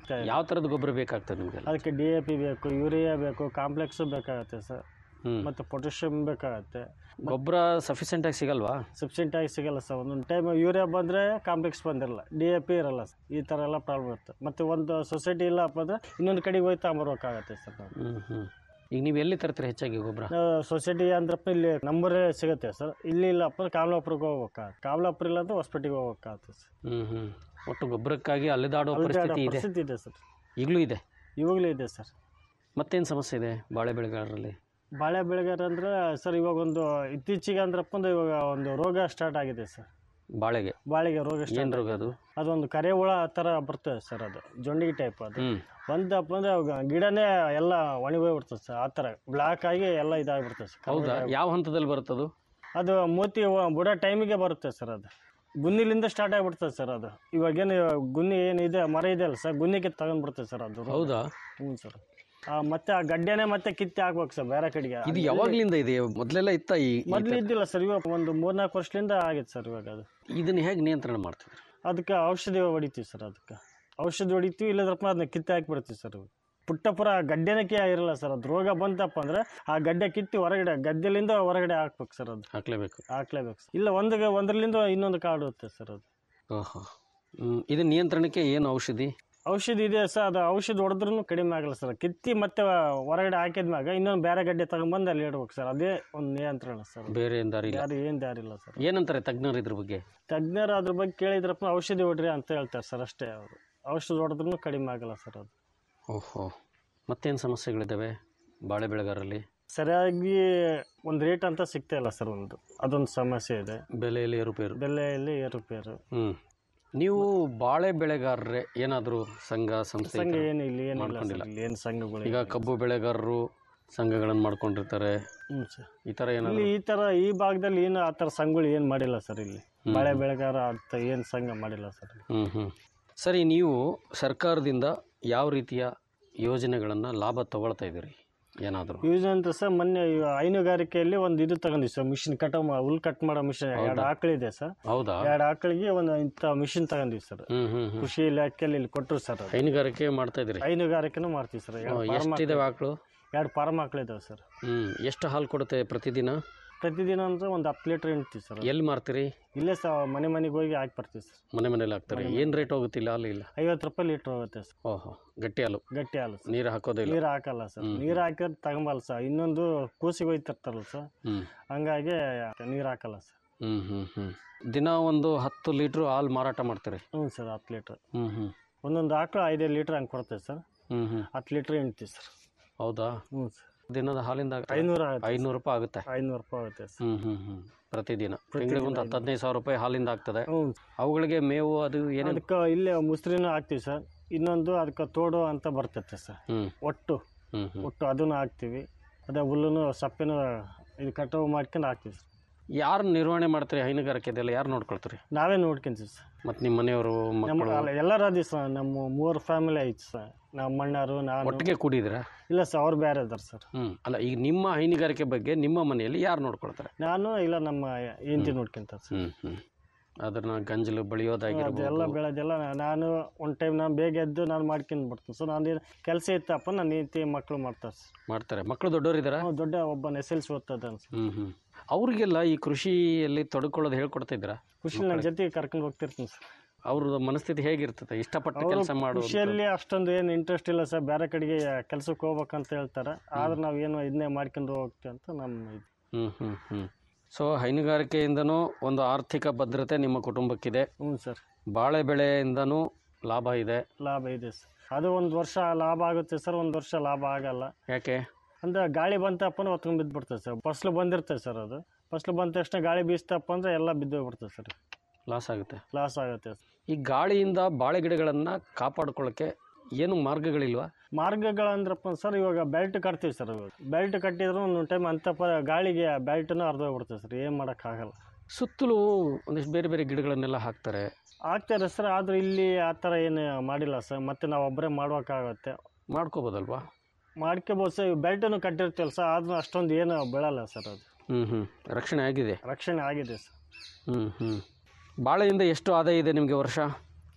ಯಾವ ಥರದ ಗೊಬ್ಬರ ಬೇಕಾಗ್ತದೆ ನಿಮಗೆಲ್ಲ ಅದಕ್ಕೆ ಡಿ ಎ ಪಿ ಬೇಕು ಯೂರಿಯಾ ಬೇಕು ಕಾಂಪ್ಲೆಕ್ಸು ಬೇಕಾಗುತ್ತೆ ಸರ್ ಹ್ಮ್. ಮತ್ತು ಪೊಟ್ಯಾಷಿಯಮ್ ಬೇಕಾಗುತ್ತೆ ಗೊಬ್ಬರ ಸಫಿಷಿಯೆಂಟಾಗಿ ಸಿಗಲ್ವಾ ಸಬ್ಸಿಡೆಂಟ್ ಆಗಿ ಸಿಗಲ್ಲ ಸರ್ ಒಂದೊಂದು ಟೈಮ್ ಯೂರಿಯಾ ಬಂದರೆ ಕಾಂಪ್ಲೆಕ್ಸ್ ಬಂದಿರಲ್ಲ ಡಿ ಎ ಪಿ ಇರಲ್ಲ ಸರ್ ಈ ಥರ ಎಲ್ಲ ಪ್ರಾಬ್ಲಮ್ ಇರುತ್ತೆ ಮತ್ತು ಒಂದು ಸೊಸೈಟಿ ಇಲ್ಲಪ್ಪ ಅಂದರೆ ಇನ್ನೊಂದು ಕಡೆಗೆ ಹೋಗಿ ತಗೊಂಬರ್ಬೇಕಾಗತ್ತೆ ಸರ್ ನಾವು ಹ್ಞೂ ಹ್ಞೂ ಈಗ ನೀವು ಎಲ್ಲಿ ತರ್ತೀರಿ ಹೆಚ್ಚಾಗಿ ಗೊಬ್ಬರ ನಾವು ಸೊಸೈಟಿ ಅಂದ್ರಪ್ಪ ಇಲ್ಲಿ ನಂಬರೇ ಸಿಗುತ್ತೆ ಸರ್ ಇಲ್ಲಿ ಇಲ್ಲಪ್ಪ ಅಂದ್ರೆ ಕಾಮಲಾಪುರಕ್ಕೆ ಹೋಗ್ಬೇಕಾಗತ್ತೆ ಕಾಮಲಾಪುರ ಇಲ್ಲ ಅಂದ್ರೆ ಹೊಸಪೇಟೆಗೆ ಹೋಗ್ಬೇಕಾಗತ್ತೆ ಸರ್ ಹ್ಞೂ ಹ್ಞೂ ಒಟ್ಟು ಗೊಬ್ಬರಕ್ಕಾಗಿ ಅಲೆದಾಡೋ ಅಲ್ದಾಡೋ ಪರಿಸ್ಥಿತಿ ಇದೆ ಪರಿಸ್ಥಿತಿ ಇದೆ ಸರ್ ಈಗಲೂ ಇದೆ ಇವಾಗಲೂ ಇದೆ ಸರ್ ಮತ್ತೇನು ಸಮಸ್ಯೆ ಇದೆ ಬಾಳೆ ಬೆಳೆಗಾರರಲ್ಲಿ ಬಾಳೆ ಬೆಳೆಗಾರ ಅಂದ್ರೆ ಸರ್ ಇವಾಗ ಒಂದು ಇತ್ತೀಚೆಗೆ ಅಂದ್ರಪ್ಪ ಅಂದ್ರೆ ಇವಾಗ ಒಂದು ರೋಗ ಸ್ಟಾರ್ಟ್ ಆಗಿದೆ ಸರ್ ಬಾಳೆಗೆ ಬಾಳೆಗೆ ರೋಗ ಏನು ಸ್ಟಾರ್ಟ್ ರೋಗ ಅದು ಅದೊಂದು ಕರೆ ಹುಳ ಥರ ಬರ್ತದೆ ಸರ್ ಅದು ಜೊಂಡಿಗೆ ಟೈಪ್ ಅದು ಹ್ಞೂ ಬಂದಪ್ಪ ಅಂದ್ರೆ ಅವಾಗ ಗಿಡನೇ ಎಲ್ಲ ಒಣಗೋಗ್ಬಿಡ್ತದೆ ಸರ್ ಆ ಥರ ಬ್ಲಾಕ್ ಆಗಿ ಎಲ್ಲ ಇದಾಗ್ಬಿಡ್ತದೆ ಸರ್ ಹೌದಾ ಯಾವ ಹಂತದಲ್ಲಿ ಬರುತ್ತದು ಅದು ಮೂತಿ ವ- ಬುಡ ಟೈಮಿಗೆ ಬರುತ್ತೆ ಸರ್ ಅದು ಗುನ್ನಿಲಿಂದ ಸ್ಟಾರ್ಟ್ ಆಗಿಬಿಡ್ತದೆ ಸರ್ ಅದು ಇವಾಗೇನು ಗುನ್ನಿ ಏನಿದೆ ಮರ ಇದೆ ಅಲ್ಲ ಸರ್ ಗುನ್ನಿಗೆ ತಗೊಂಡ್ಬಿಡ್ತದೆ ಸರ್ ಅದು ರೋಗ. ಹೌದಾ ಹ್ಞೂ ಸರ್ ಆ, ಮತ್ತೆ ಆ ಗಡ್ಡೆನೇ ಮತ್ತೆ ಕಿತ್ತಿ ಹಾಕ್ಬೇಕು ಸರ್ ಬೇರೆ ಕಡೆಗೆ ಇದು ಯಾವಾಗ್ಲಿಂದ ಇದೆ ಮೊದಲೆಲ್ಲ ಇತ್ತ ಈ ಈ ಮೊದಲು ತರ- ಇದ್ದಿಲ್ಲ ಸರ್ ಇವಾಗ ಒಂದು ಮೂರ್ನಾಲ್ಕು ವರ್ಷದಿಂದ ಆಗಿತ್ತು ಸರ್ ಇವಾಗ ಅದು ಇದನ್ನ ಹೇಗೆ ನಿಯಂತ್ರಣ ಮಾಡ್ತಿದ್ರಿ ಅದಕ್ಕೆ ಔಷಧಿ ಹೊಡಿತೀವಿ ಸರ್ ಅದಕ್ಕೆ ಔಷಧಿ ಹೊಡಿತೀವಿ ಇಲ್ಲದ್ರಪ್ಪ ಅದನ್ನ ಕಿತ್ತು ಹಾಕಿಬಿಡ್ತೀವಿ ಸರ್ ಪುಟ್ಟಪುರ ಗಡ್ಡೆನಕ್ಕೆ ಇರಲ್ಲ ಸರ್ ಅದು ರೋಗ ಬಂತಪ್ಪ ಅಂದ್ರೆ ಆ ಗಡ್ಡೆ ಕಿತ್ತಿ ಹೊರಗಡೆ ಗದ್ದೆಲಿಂದ ಹೊರಗಡೆ ಹಾಕ್ಬೇಕು ಸರ್ ಅದು ಹಾಕ್ಲೇಬೇಕು ಹಾಕ್ಲೇಬೇಕು ಸರ್ ಇಲ್ಲ ಒಂದು ಒಂದರಲ್ಲಿಂದ ಇನ್ನೊಂದು ಕಾಡುತ್ತೆ ಸರ್ ಅದು ಓಹೋ ಹ್ಮ್. ಇದು ನಿಯಂತ್ರಣಕ್ಕೆ ಏನು ಔಷಧಿ ಔಷಧಿ ಇದೆ ಸರ್ ಅದು ಔಷಧಿ ಹೊಡೆದ್ರೂ ಕಡಿಮೆ ಆಗಲ್ಲ ಸರ್ ಕಿತ್ತಿ ಮತ್ತೆ ಹೊರಗಡೆ ಹಾಕಿದ್ಮ್ಯಾಗ ಇನ್ನೊಂದು ಬೇರೆ ಗಡ್ಡೆ ತಗೊಂಬಂದು ಅಲ್ಲಿ ಇಡ್ಬೇಕು ಸರ್ ಅದೇ ಒಂದು ನಿಯಂತ್ರಣ ಸರ್ ಬೇರೆ ಏನ್ ದಾರಿ ಇಲ್ಲ ಯಾರು ಏನು ದಾರಿ ಇಲ್ಲ ಸರ್ ಏನಂತಾರೆ ತಜ್ಞರು ಇದ್ರ ಬಗ್ಗೆ ತಜ್ಞರು ಅದ್ರ ಬಗ್ಗೆ ಕೇಳಿದ್ರಪ್ಪ ಔಷಧಿ ಹೊಡ್ರಿ ಅಂತ ಹೇಳ್ತಾರೆ ಸರ್ ಅಷ್ಟೇ ಅವರು ಔಷಧಿ ಹೊಡೆದ್ರೂ ಕಡಿಮೆ ಆಗಲ್ಲ ಸರ್ ಅದು ಓಹೋ ಮತ್ತೇನು ಸಮಸ್ಯೆಗಳಿದ್ದಾವೆ ಬಾಳೆ ಬೆಳೆಗಾರರಲ್ಲಿ ಸರಿಯಾಗಿ ಒಂದು ರೇಟ್ ಅಂತ ಸಿಗ್ತಾ ಇಲ್ಲ ಸರ್ ಒಂದು ಅದೊಂದು ಸಮಸ್ಯೆ ಇದೆ ಬೆಲೆಯಲ್ಲಿ ಏರುಪೇರು ಬೆಲೆಯಲ್ಲಿ ಏರುಪೇರು ಹ್ಞೂ ನೀವು ಬಾಳೆ ಬೆಳೆಗಾರರೇ ಏನಾದರೂ ಸಂಘ ಸಂಸ್ಥೆ ಈ ಸಂಘ ಥರ ಏನು ಇಲ್ಲಿ ಏನಿಲ್ಲ ಮಾಡ್ಕೊಂಡಿಲ್ಲ ಸರ್ ಇಲ್ಲಿ ಏನು ಸಂಘಗಳು ಈಗ ಕಬ್ಬು ಬೆಳೆಗಾರರು ಸಂಘಗಳನ್ನು ಮಾಡ್ಕೊಂಡಿರ್ತಾರೆ ಹ್ಞೂ ಸರ್ ಈ ಥರ ಇಲ್ಲಿ ಏನಾದರೂ ಈ ಥರ ಈ ಭಾಗದಲ್ಲಿ ಏನು ಆ ಥರ ಸಂಘಗಳು ಏನು ಮಾಡಿಲ್ಲ ಸರ್ ಇಲ್ಲಿ ಹ್ಮ್. ಬಾಳೆ ಬೆಳೆಗಾರ ಅಂತ ಏನು ಸಂಘ ಮಾಡಿಲ್ಲ ಸರ್ ಹ್ಞೂ ಹ್ಞೂ ಸರಿ ನೀವು ಸರ್ಕಾರದಿಂದ ಯಾವ ರೀತಿಯ ಯೋಜನೆಗಳನ್ನು ಲಾಭ ತಗೊಳ್ತಾ ಇದ್ದೀರಿ ಏನಾದರೂ ಯೂಸ್ ಅಂತ ಸರ್ ಮೊನ್ನೆ ಈ ಹೈನುಗಾರಿಕೆಯಲ್ಲಿ ಒಂದು ಇದು ತಗೊಂಡಿವಿ ಸರ್ ಮಿಷಿನ್ ಕಟ್ ಹುಲ್ ಕಟ್ ಮಾಡೋ ಮಿಷಿನ್ ಎರಡು ಹೌದಾ? ಆಕಳಿದೆ ಸರ್ ಹೌದಾ ಎರಡು ಆಕಳಿಗೆ ಒಂದು ಇಂಥ ಮಿಷಿನ್ ತಗೊಂಡಿವಿ ಸರ್ ಹ್ಞೂ ಹ್ಞೂ ಹ್ಞೂ ಕೃಷಿ ಇಲಾಖೆಯಲ್ಲಿ ಇಲ್ಲಿ ಕೊಟ್ಟರು ಸರ್ ಅದು ಹೈನುಗಾರಿಕೆ ಮಾಡ್ತಾ ಇದ್ದೀರಿ ಹೈನುಗಾರಿಕೆನೂ ಮಾಡ್ತೀವಿ ಸರ್ ಎರಡು ಫಾರ್ಮ್ ಎಷ್ಟಿದಾವೆ ಆಕಳು ಎರಡು ಫಾರ್ಮ್ ಆಕಳಿದಾವೆ ಸರ್ ಹ್ಞೂ ಎಷ್ಟು ಹಾಲು ಕೊಡುತ್ತೆ ಪ್ರತಿದಿನ ಪ್ರತಿದಿನ ಅಂದ್ರೆ ಒಂದು ಹತ್ತು ಲೀಟ್ರ್ ಹಿಂಡ್ತೀವಿ ಸರ್ ಎಲ್ಲಿ ಮಾರ್ತೀರಿ ಇಲ್ಲೇ ಸರ್ ಮನೆ ಮನೆಗೆ ಹೋಗಿ ಹಾಕಿ ಬರ್ತೀವಿ ಸರ್ ಮನೆ ಮನೇಲಿ ಹಾಕ್ತಾರೆ ಏನು ರೇಟ್ ಹೋಗುತ್ತಿಲ್ಲ ಹಾಲು ಇಲ್ಲ ಐವತ್ತು ರೂಪಾಯಿ ಲೀಟ್ರ್ ಹೋಗುತ್ತೆ ಸರ್ ಓಹೋ ಗಟ್ಟಿ ಹಾಲು ಗಟ್ಟಿ ಹಾಲು ಸರ್ ನೀರು ಹಾಕೋದಿಲ್ಲ ನೀರು ಹಾಕಲ್ಲ ಸರ್ ನೀರು ಹಾಕಿದ್ರೆ ತಗೊಂಬಲ್ಲ ಸರ್ ಇನ್ನೊಂದು ಕೂಸಿಗೆ ಹೋಯ್ತಿರ್ತಾರಲ್ಲ ಸರ್ ಹ್ಞೂ ಹಂಗಾಗಿ ನೀರು ಹಾಕಲ್ಲ ಸರ್ ಹ್ಞೂ ಹ್ಞೂ ಹ್ಞೂ ದಿನ ಒಂದು ಹತ್ತು ಲೀಟ್ರ್ ಹಾಲು ಮಾರಾಟ ಮಾಡ್ತೀರಿ ಹ್ಞೂ ಸರ್ ಹತ್ತು ಲೀಟ್ರ್ ಹ್ಞೂ ಹ್ಞೂ ಒಂದೊಂದು ಆಕಳು ಐದೈದು ಲೀಟ್ರ್ ಹಂಗೆ ಕೊಡ್ತೇವೆ ಸರ್ ಹ್ಞೂ ಹ್ಞೂ ಹತ್ತು ಲೀಟ್ರ್ ಹಿಂಡ್ತೀವಿ ಸರ್ ಹೌದಾ ಹ್ಞೂ ಸರ್ ದಿನದ ಹಾಲಿಂದ ಐನೂರು ಆಗುತ್ತೆ ಐನೂರು ರೂಪಾಯಿ ಆಗುತ್ತೆ ಐನೂರು ರೂಪಾಯಿ ಆಗುತ್ತೆ ಸರ್ ಹ್ಞೂ ಹ್ಞೂ ಹ್ಞೂ ಪ್ರತಿದಿನ ತಿಂಗಳಿಗೆ ಒಂದು ಹತ್ತು ಹದಿನೈದು ಸಾವಿರ ರೂಪಾಯಿ ಹಾಲಿಂದ ಆಗ್ತದೆ ಹ್ಞೂ ಅವುಗಳಿಗೆ ಮೇವು ಅದು ಏನೇನು ಅದಕ್ಕೆ ಇಲ್ಲೇ ಮುಸ್ರಿನೂ ಹಾಕ್ತೀವಿ ಸರ್ ಇನ್ನೊಂದು ಅದಕ್ಕೆ ತೋಡು ಅಂತ ಬರ್ತೈತೆ ಸರ್ ಹ್ಞೂ ಒಟ್ಟು ಹ್ಞೂ ಹ್ಞೂ ಒಟ್ಟು ಅದನ್ನು ಹಾಕ್ತೀವಿ ಅದೇ ಹುಲ್ಲನ್ನು ಸಪ್ಪೆನೂ ಇದು ಕಟಾವು ಮಾಡ್ಕೊಂಡು ಹಾಕ್ತೀವಿ ಸರ್ ಯಾರು ನಿರ್ವಹಣೆ ಮಾಡ್ತೀರಿ ಹೈನುಗಾರಿಕೆ ಇದೆಲ್ಲ ಯಾರು ನೋಡ್ಕೊಳ್ತೀರಿ ನಾವೇ ನೋಡ್ಕೊಂತೀವಿ ಸರ್ ಮತ್ತು ನಿಮ್ಮ ಮನೆಯವರು ನಮ್ಮ ಮಕ್ಕಳು ಅಲ್ಲ ಎಲ್ಲರೂ ಅದಿ ಸರ್ ನಮ್ಮ ಮೂರು ಫ್ಯಾಮಿಲಿ ಐತಿ ಸರ್ ನಮ್ಮ ಅಣ್ಣರು ನಾನು ಒಟ್ಟಿಗೆ ಕೂಡಿದ್ದೀರಾ ಇಲ್ಲ ಸರ್ ಅವ್ರು ಬೇರೆ ಇದ್ದಾರೆ ಸರ್ ಹ್ಞೂ ಅಲ್ಲ ಈಗ ನಿಮ್ಮ ಹೈನುಗಾರಿಕೆ ಬಗ್ಗೆ ನಿಮ್ಮ ಮನೆಯಲ್ಲಿ ಯಾರು ನೋಡ್ಕೊಳ್ತಾರೆ ನಾನು ಇಲ್ಲ ನಮ್ಮ ಹೆಂಡತಿ ನೋಡ್ಕೊಂತಾರೆ ಸರ್ ಹ್ಞೂ ಹ್ಞೂ ಅದನ್ನ ಗಂಜಲು ಅದೆಲ್ಲ ಬಳಿಯೋದಾಗಿರ್ಬೋದು ಬೆಳೆದೆಲ್ಲ ನಾನು ಒಂದು ಟೈಮ್ ನಾನು ಬೇಗ ಎದ್ದು ನಾನು ಮಾಡ್ಕೊಂಡು ಬಿಡ್ತೀನಿ ಸೊ ನಾನು ಕೆಲಸ ಇತ್ತಪ್ಪ ನನ್ನ ಹೆಂಡತಿ ಮಕ್ಕಳು ಮಾಡ್ತಾರೆ ಸರ್ ಮಾಡ್ತಾರೆ ಮಕ್ಕಳು ದೊಡ್ಡವರಿದ್ದಾರಾ ಹ್ಞೂ, ದೊಡ್ಡ ಒಬ್ಬ ಎಸ್ ಎಲ್ ಸಿ ಓದ್ತದ ಹ್ಞೂ ಹ್ಞೂ ಅವರಿಗೆಲ್ಲ ಈ ಕೃಷಿಯಲ್ಲಿ ತೊಡ್ಕೊಳ್ಳೋದು ಹೇಳ್ಕೊಡ್ತಾ ಇದ್ದೀರಾ ಖುಷಿ ನನ್ನ ಜೊತೆಗೆ ಕರ್ಕೊಂಡು ಹೋಗ್ತಿರ್ತೀನಿ ಸರ್ ಅವ್ರ ಮನಸ್ಥಿತಿ ಹೇಗಿರ್ತದೆ ಇಷ್ಟಪಟ್ಟು ಅವರು ಕೆಲಸ ಮಾಡು ಅಂತ. ಕೃಷಿಯಲ್ಲಿ ಅಷ್ಟೊಂದು ಏನು ಇಂಟ್ರೆಸ್ಟ್ ಇಲ್ಲ ಸರ್ ಬೇರೆ ಕಡೆಗೆ ಕೆಲ್ಸಕ್ಕೆ ಹೋಗ್ಬೇಕಂತ ಹೇಳ್ತಾರೆ ಆದ್ರೆ ನಾವು ಏನು ಇದನ್ನೇ ಮಾಡ್ಕೊಂಡು ಹೋಗ್ತೀವಿ ಅಂತ ನಮ್ಮ ಇದು ಹ್ಞೂ ಹ್ಞೂ ಹ್ಞೂ ಸೊ ಹೈನುಗಾರಿಕೆಯಿಂದನೂ ಒಂದು ಆರ್ಥಿಕ ಭದ್ರತೆ ನಿಮ್ಮ ಕುಟುಂಬಕ್ಕಿದೆ ಹ್ಞೂ ಸರ್ ಬಾಳೆ ಬೆಳೆಯಿಂದನೂ ಲಾಭ ಇದೆ ಲಾಭ ಇದೆ ಸರ್ ಅದು ಒಂದು ವರ್ಷ ಲಾಭ ಆಗುತ್ತೆ ಸರ್ ಒಂದು ವರ್ಷ ಲಾಭ ಆಗಲ್ಲ ಯಾಕೆ ಅಂದ್ರೆ ಗಾಳಿ ಬಂತಪ್ಪ ಅಂದ್ರೆ ಹೊತ್ಕೊಂಡು ಬಿದ್ದು ಬಿಡ್ತದೆ ಸರ್ ಫಸ್ಲು ಬಂದಿರ್ತದೆ ಸರ್ ಅದು ಫಸ್ಲು ಬಂದ ತಕ್ಷಣ ಗಾಳಿ ಬೀಸ್ತಪ್ಪ ಅಂದ್ರೆ ಎಲ್ಲ ಬಿದ್ದು ಹೋಗ್ಬಿಡ್ತದೆ ಸರ್ ಲಾಸ್ ಆಗುತ್ತೆ ಲಾಸ್ ಆಗುತ್ತೆ ಈ ಗಾಳಿಯಿಂದ ಬಾಳೆ ಗಿಡಗಳನ್ನು ಕಾಪಾಡ್ಕೊಳ್ಳೋಕ್ಕೆ ಏನು ಮಾರ್ಗಗಳಿಲ್ವಾ ಮಾರ್ಗಗಳಂದ್ರಪ್ಪ ಸರ್ ಇವಾಗ ಬೆಲ್ಟ್ ಕಟ್ತೀವಿ ಸರ್ ಇವಾಗ ಬೆಲ್ಟ್ ಕಟ್ಟಿದ್ರು ಒಂದು ಟೈಮ್ ಅಂತ ಪ ಗಾಳಿಗೆ ಬೆಲ್ಟ್ನೂ ಅರ್ಧೋಗ್ಬಿಡ್ತದೆ ಸರ್ ಏನು ಮಾಡೋಕ್ಕಾಗಲ್ಲ ಸುತ್ತಲೂ ಒಂದಿಷ್ಟು ಬೇರೆ ಬೇರೆ ಗಿಡಗಳನ್ನೆಲ್ಲ ಹಾಕ್ತಾರೆ ಆಗ್ತಾರೆ ಸರ್ ಆದ್ರೆ ಇಲ್ಲಿ ಆ ಥರ ಏನು ಮಾಡಿಲ್ಲ ಸರ್ ಮತ್ತೆ ನಾವು ಒಬ್ಬರೇ ಮಾಡ್ಬೇಕಾಗತ್ತೆ ಮಾಡ್ಕೋಬೋದಲ್ವಾ ಮಾಡ್ಕೋಬೋದು ಸರ್ ಬೆಲ್ಟನ್ನು ಕಟ್ಟಿರ್ತೀವಲ್ಲ ಸರ್ ಆದ್ರೂ ಅಷ್ಟೊಂದು ಏನು ಬೀಳಲ್ಲ ಸರ್ ಅದು ಹ್ಞೂ ಹ್ಞೂ ರಕ್ಷಣೆ ಆಗಿದೆ ರಕ್ಷಣೆ ಆಗಿದೆ ಸರ್ ಹ್ಞೂ ಹ್ಞೂ ಬಾಳೆಯಿಂದ ಎಷ್ಟು ಆದಾಯ ಇದೆ ನಿಮಗೆ ವರ್ಷ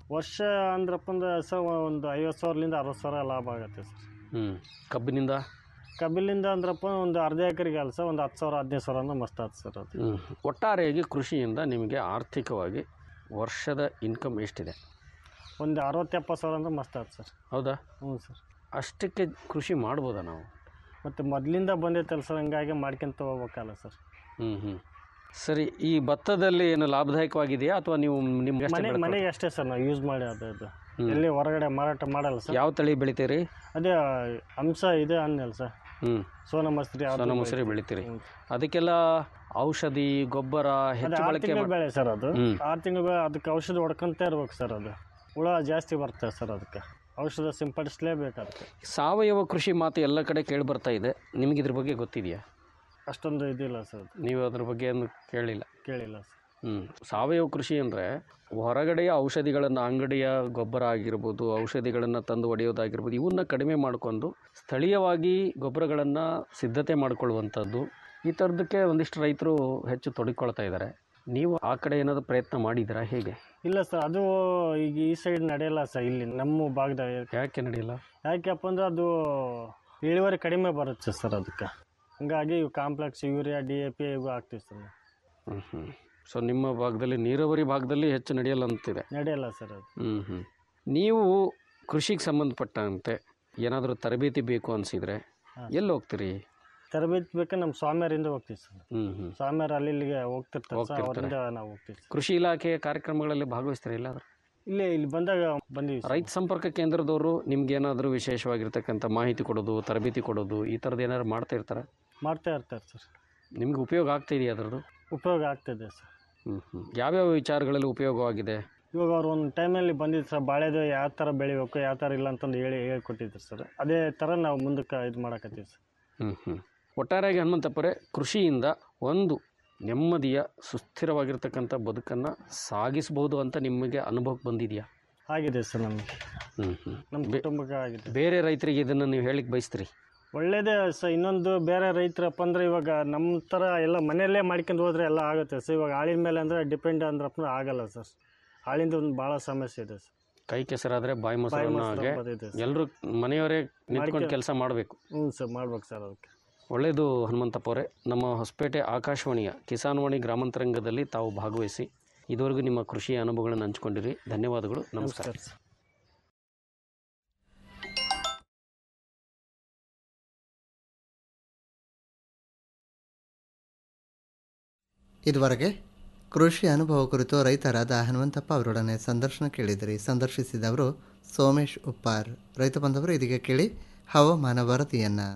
ವರ್ಷ ಅಂದ್ರಪ್ಪ ಅಂದ್ರೆ ಸರ್ ಒಂದು ಐವತ್ತು ಸಾವಿರದಿಂದ ಅರವತ್ತು ಸಾವಿರ ಲಾಭ ಆಗುತ್ತೆ ಸರ್ ಹ್ಞೂ ಕಬ್ಬಿನಿಂದ ಕಬ್ಬಿಲಿಂದ ಅಂದ್ರಪ್ಪ ಒಂದು ಅರ್ಧ ಎಕರೆಗೆ ಅಲ್ಲ ಸರ್ ಒಂದು ಹತ್ತು ಸಾವಿರ ಹದಿನೈದು ಸಾವಿರ ಅಂದ್ರೆ ಮಸ್ತ್ ಆಯ್ತು ಸರ್ ಅದು ಹ್ಞೂ ಒಟ್ಟಾರೆಯಾಗಿ ಕೃಷಿಯಿಂದ ನಿಮಗೆ ಆರ್ಥಿಕವಾಗಿ ವರ್ಷದ ಇನ್ಕಮ್ ಎಷ್ಟಿದೆ ಒಂದು ಅರವತ್ತು ಎಪ್ಪತ್ತು ಸಾವಿರ ಅಂದ್ರೆ ಮಸ್ತ್ ಆಯ್ತು ಸರ್ ಹೌದಾ ಹ್ಞೂ ಸರ್ ಅಷ್ಟಕ್ಕೆ ಕೃಷಿ ಮಾಡ್ಬೋದಾ ನಾವು ಮತ್ತು ಮೊದಲಿಂದ ಬಂದೈತಲ್ಲ ಸರ್ ಹಂಗಾಗಿ ಮಾಡ್ಕೊಂತ ಹೋಗ್ಬೇಕಲ್ಲ ಸರ್ ಹ್ಞೂ ಹ್ಞೂ ಸರಿ ಈ ಭತ್ತದಲ್ಲಿ ಏನು ಲಾಭದಾಯಕವಾಗಿದೆಯಾ ಅಥವಾ ನೀವು ನಿಮ್ಗೆ ಮನೆ ಮನೆಗೆ ಅಷ್ಟೇ ಸರ್ ನಾವು ಯೂಸ್ ಮಾಡಿ ಅದು ಇದು ಹ್ಮ್. ಎಲ್ಲಿ ಹೊರಗಡೆ ಮಾರಾಟ ಮಾಡಲ್ಲ ಸರ್ ಯಾವ ತಳಿ ಬೆಳಿತೀರಿ ಅದೇ ಅಂಶ ಇದೆ ಅನ್ನಲ್ಲ ಸರ್ ಹ್ಞೂ ಸೋನಾ ಮಸೂರಿ ಅದು ಸೋನಾ ಮಸೂರಿ ಬೆಳಿತೀರಿ ಅದಕ್ಕೆಲ್ಲ ಔಷಧಿ ಗೊಬ್ಬರ ಅದು ಹೆಚ್ಚು ಆರು ಬಳಕೆ ತಿಂಗಳು ಮಾಡ್- ಬೆಳೆ ಸರ್ ಅದು ಹ್ಮ್. ಆರು ತಿಂಗಳು ಅದಕ್ಕೆ ಔಷಧ ಹೊಡ್ಕೊಂತ ಇರ್ಬೇಕು ಸರ್ ಅದು ಹುಳ ಜಾಸ್ತಿ ಬರ್ತದೆ ಸರ್ ಅದಕ್ಕೆ ಔಷಧ ಸಿಂಪಡಿಸಲೇಬೇಕು ಅದಕ್ಕೆ ಸಾವಯವ ಕೃಷಿ ಮಾತು ಎಲ್ಲ ಕಡೆ ಕೇಳಿ ಬರ್ತಾ ಇದೆ ನಿಮಗೆ ಇದ್ರ ಬಗ್ಗೆ ಗೊತ್ತಿದೆಯಾ ಅಷ್ಟೊಂದು ಇದಿಲ್ಲ ಸರ್ ಅದು. ನೀವು ಅದ್ರ ಬಗ್ಗೆ ಏನು ಕೇಳಿಲ್ಲ ಕೇಳಿಲ್ಲ ಸರ್ ಹ್ಞೂ ಸಾವಯವ ಕೃಷಿ ಅಂದರೆ ಹೊರಗಡೆಯ ಔಷಧಿಗಳನ್ನು ಅಂಗಡಿಯ ಗೊಬ್ಬರ ಆಗಿರ್ಬೋದು ಔಷಧಿಗಳನ್ನು ತಂದು ಹೊಡೆಯೋದಾಗಿರ್ಬೋದು ಇವನ್ನ ಕಡಿಮೆ ಮಾಡಿಕೊಂಡು ಸ್ಥಳೀಯವಾಗಿ ಗೊಬ್ಬರಗಳನ್ನು ಸಿದ್ಧತೆ ಮಾಡಿಕೊಳ್ಳುವಂಥದ್ದು ಈ ಥರದಕ್ಕೆ ಒಂದಿಷ್ಟು ರೈತರು ಹೆಚ್ಚು ತೊಡಗಿಕೊಳ್ತಾ ಇದ್ದಾರೆ ನೀವು ಆ ಕಡೆ ಏನಾದರೂ ಪ್ರಯತ್ನ ಮಾಡಿದ್ದೀರಾ ಹೇಗೆ ಇಲ್ಲ ಸರ್ ಅದು ಈಗ ಈ ಸೈಡ್ ನಡೆಯಲ್ಲ ಸರ್ ಇಲ್ಲಿ ನಮ್ಮ ಭಾಗದಾಗ ಯಾಕೆ ನಡೆಯಲ್ಲ ಯಾಕೆಪ್ಪ ಅಂದ್ರೆ ಅದು ಇಳುವರಿ ಕಡಿಮೆ ಬರುತ್ತೆ ಸರ್ ಅದಕ್ಕೆ ಹಂಗಾಗಿ ಇವು complex urea D A P ಇವು ಹಾಕ್ತೀವಿ ಸರ್ ನಾವು. ಹ್ಞೂ ಹ್ಞೂ ಸೊ ನಿಮ್ಮ ಭಾಗದಲ್ಲಿ ನೀರಾವರಿ ಭಾಗದಲ್ಲಿ ಹೆಚ್ಚು ನಡೆಯಲ್ಲ ಅಂತಿದೆ ನಡೆಯಲ್ಲ ಸರ್ ಅದು ಹ್ಞೂ ಹ್ಞೂ ನೀವು ಕೃಷಿಗೆ ಸಂಬಂಧಪಟ್ಟಂತೆ ಏನಾದರೂ ತರಬೇತಿ ಬೇಕು ಅನಿಸಿದರೆ ಎಲ್ಲಿ ಹೋಗ್ತೀರಿ ತರಬೇತಿ ಬೇಕಾದ್ರೆ ನಮ್ಮ ಸ್ವಾಮಿಯರಿಂದ ಹೋಗ್ತೀವಿ ಸರ್ ಹ್ಞೂ ಹ್ಞೂ ಸ್ವಾಮಿಯರು ಅಲ್ಲಿ ಇಲ್ಲಿಗೆ ಹೋಗ್ತಿರ್ತಾರೆ ಸರ್ ಹೋಗ್ತಿರ್ತಾರೆ. ಅವರಿಂದ ನಾವು ಹೋಗ್ತೀವಿ ಸರ್. ಕೃಷಿ ಇಲಾಖೆಯ ಕಾರ್ಯಕ್ರಮಗಳಲ್ಲಿ ಭಾಗವಹಿಸ್ತೀರಾ ಇಲ್ಲಾದ್ರೆ ಇಲ್ಲೇ ಇಲ್ಲಿ ಬಂದಾಗ ಬಂದೀವಿ ಸರ್. ರೈತ ಸಂಪರ್ಕ ಕೇಂದ್ರದವರು ನಿಮ್ಗೆ ಏನಾದರೂ ವಿಶೇಷವಾಗಿರ್ತಕ್ಕಂಥ ಮಾಹಿತಿ ಕೊಡೋದು ತರಬೇತಿ ಕೊಡೋದು ಈ ಥರದ್ದು ಏನಾದ್ರು ಮಾಡ್ತಾ ಇರ್ತಾರೆ ಮಾಡ್ತಾ ಇರ್ತಾರೆ ಸರ್ ನಿಮ್ಗೆ ಉಪಯೋಗ ಆಗ್ತಿದೆಯಾ ಅದರದ್ದು ಉಪಯೋಗ ಆಗ್ತದೆ ಸರ್ ಹ್ಞೂ ಹ್ಞೂ ಯಾವ್ಯಾವ ವಿಚಾರಗಳಲ್ಲಿ ಉಪಯೋಗವಾಗಿದೆ ಇವಾಗ ಅವ್ರು ಒಂದು ಟೈಮಲ್ಲಿ ಬಂದಿದ್ದು ಸರ್ ಬಾಳೆದು ಯಾವ ಥರ ಬೆಳಿಬೇಕು ಯಾವ ಥರ ಇಲ್ಲ ಅಂತಂದು ಹೇಳಿ ಹೇಳ್ಕೊಟ್ಟಿದ್ರು ಸರ್ ಅದೇ ಥರ ನಾವು ಮುಂದಕ್ಕೆ ಇದು ಮಾಡಕತ್ತೀವಿ ಸರ್ ಹ್ಞೂ ಹ್ಞೂ ಒಟ್ಟಾರೆಯಾಗಿ ಹನುಮಂತಪ್ಪರೇ ಕೃಷಿಯಿಂದ ಒಂದು ನೆಮ್ಮದಿಯ ಸುಸ್ಥಿರವಾಗಿರ್ತಕ್ಕಂಥ ಬದುಕನ್ನು ಸಾಗಿಸ್ಬೋದು ಅಂತ ನಿಮಗೆ ಅನುಭವಕ್ಕೆ ಬಂದಿದೆಯಾ ಆಗಿದೆ ಸರ್ ನಮಗೆ ಹ್ಞೂ ಹ್ಞೂ ನಮ್ಮ ಕುಟುಂಬಕ್ಕೆ ಆಗಿದೆ ಬೇರೆ ರೈತರಿಗೆ ಇದನ್ನು ನೀವು ಹೇಳಿಕ್ಕೆ ಬಯಸ್ತೀರಿ ಒಳ್ಳೇದೇ ಸರ್ ಇನ್ನೊಂದು ಬೇರೆ ರೈತರಪ್ಪ ಅಂದ್ರೆ ಇವಾಗ ನಮ್ಮ ಥರ ಎಲ್ಲ ಮನೆಯಲ್ಲೇ ಮಾಡ್ಕೊಂಡು ಹೋದ್ರೆ ಎಲ್ಲ ಆಗುತ್ತೆ ಸರ್ ಇವಾಗ ಆಳಿನ ಮೇಲೆ ಅಂದರೆ ಡಿಪೆಂಡ್ ಅಂದ್ರಪ್ಪ ಆಗಲ್ಲ ಸರ್ ಆಳಿಂದ ಒಂದು ಭಾಳ ಸಮಸ್ಯೆ ಇದೆ ಸರ್ ಕೈ ಕೆಸರಾದರೆ ಬಾಯಿ ಮೊಸರನ್ನ ಮೊಸರು ಹಾಗೆ ಬರ್ತೈತೆ ಸರ್. ಎಲ್ಲರೂ ಮನೆಯವರೇ ನಿಂತ್ಕೊಂಡು ಮಾಡ್ಕೆ- ಕೆಲಸ ಮಾಡಬೇಕು ಹ್ಞೂ ಸರ್ ಮಾಡ್ಬೇಕು ಸರ್ ಅದಕ್ಕೆ ಒಳ್ಳೆಯದು ಹನುಮಂತಪ್ಪ ಅವರೇ ನಮ್ಮ ಹೊಸಪೇಟೆ ಆಕಾಶವಾಣಿಯ ಕಿಸಾನ್ವಾಣಿ ಗ್ರಾಮಾಂತರಂಗದಲ್ಲಿ ತಾವು ಭಾಗವಹಿಸಿ ಇದುವರೆಗೂ ನಿಮ್ಮ ಕೃಷಿಯ ಅನುಭವಗಳನ್ನು ಹಂಚಿಕೊಂಡಿರಿ ಧನ್ಯವಾದಗಳು ನಮಸ್ಕಾರ ನಮಸ್ಕಾರ ಸರ್ ಇದುವರೆಗೆ ಕೃಷಿ ಅನುಭವ ಕುರಿತು ರೈತರಾದ ಹನುಮಂತಪ್ಪ ಅವರೊಡನೆ ಸಂದರ್ಶನ ಕೇಳಿದಿರಿ ಸಂದರ್ಶಿಸಿದವರು ಸೋಮೇಶ್ ಉಪ್ಪಾರ್ ರೈತ ಬಂದವರು ಇದೀಗ ಕೇಳಿ ಹವಾಮಾನ ವರದಿಯನ್ನು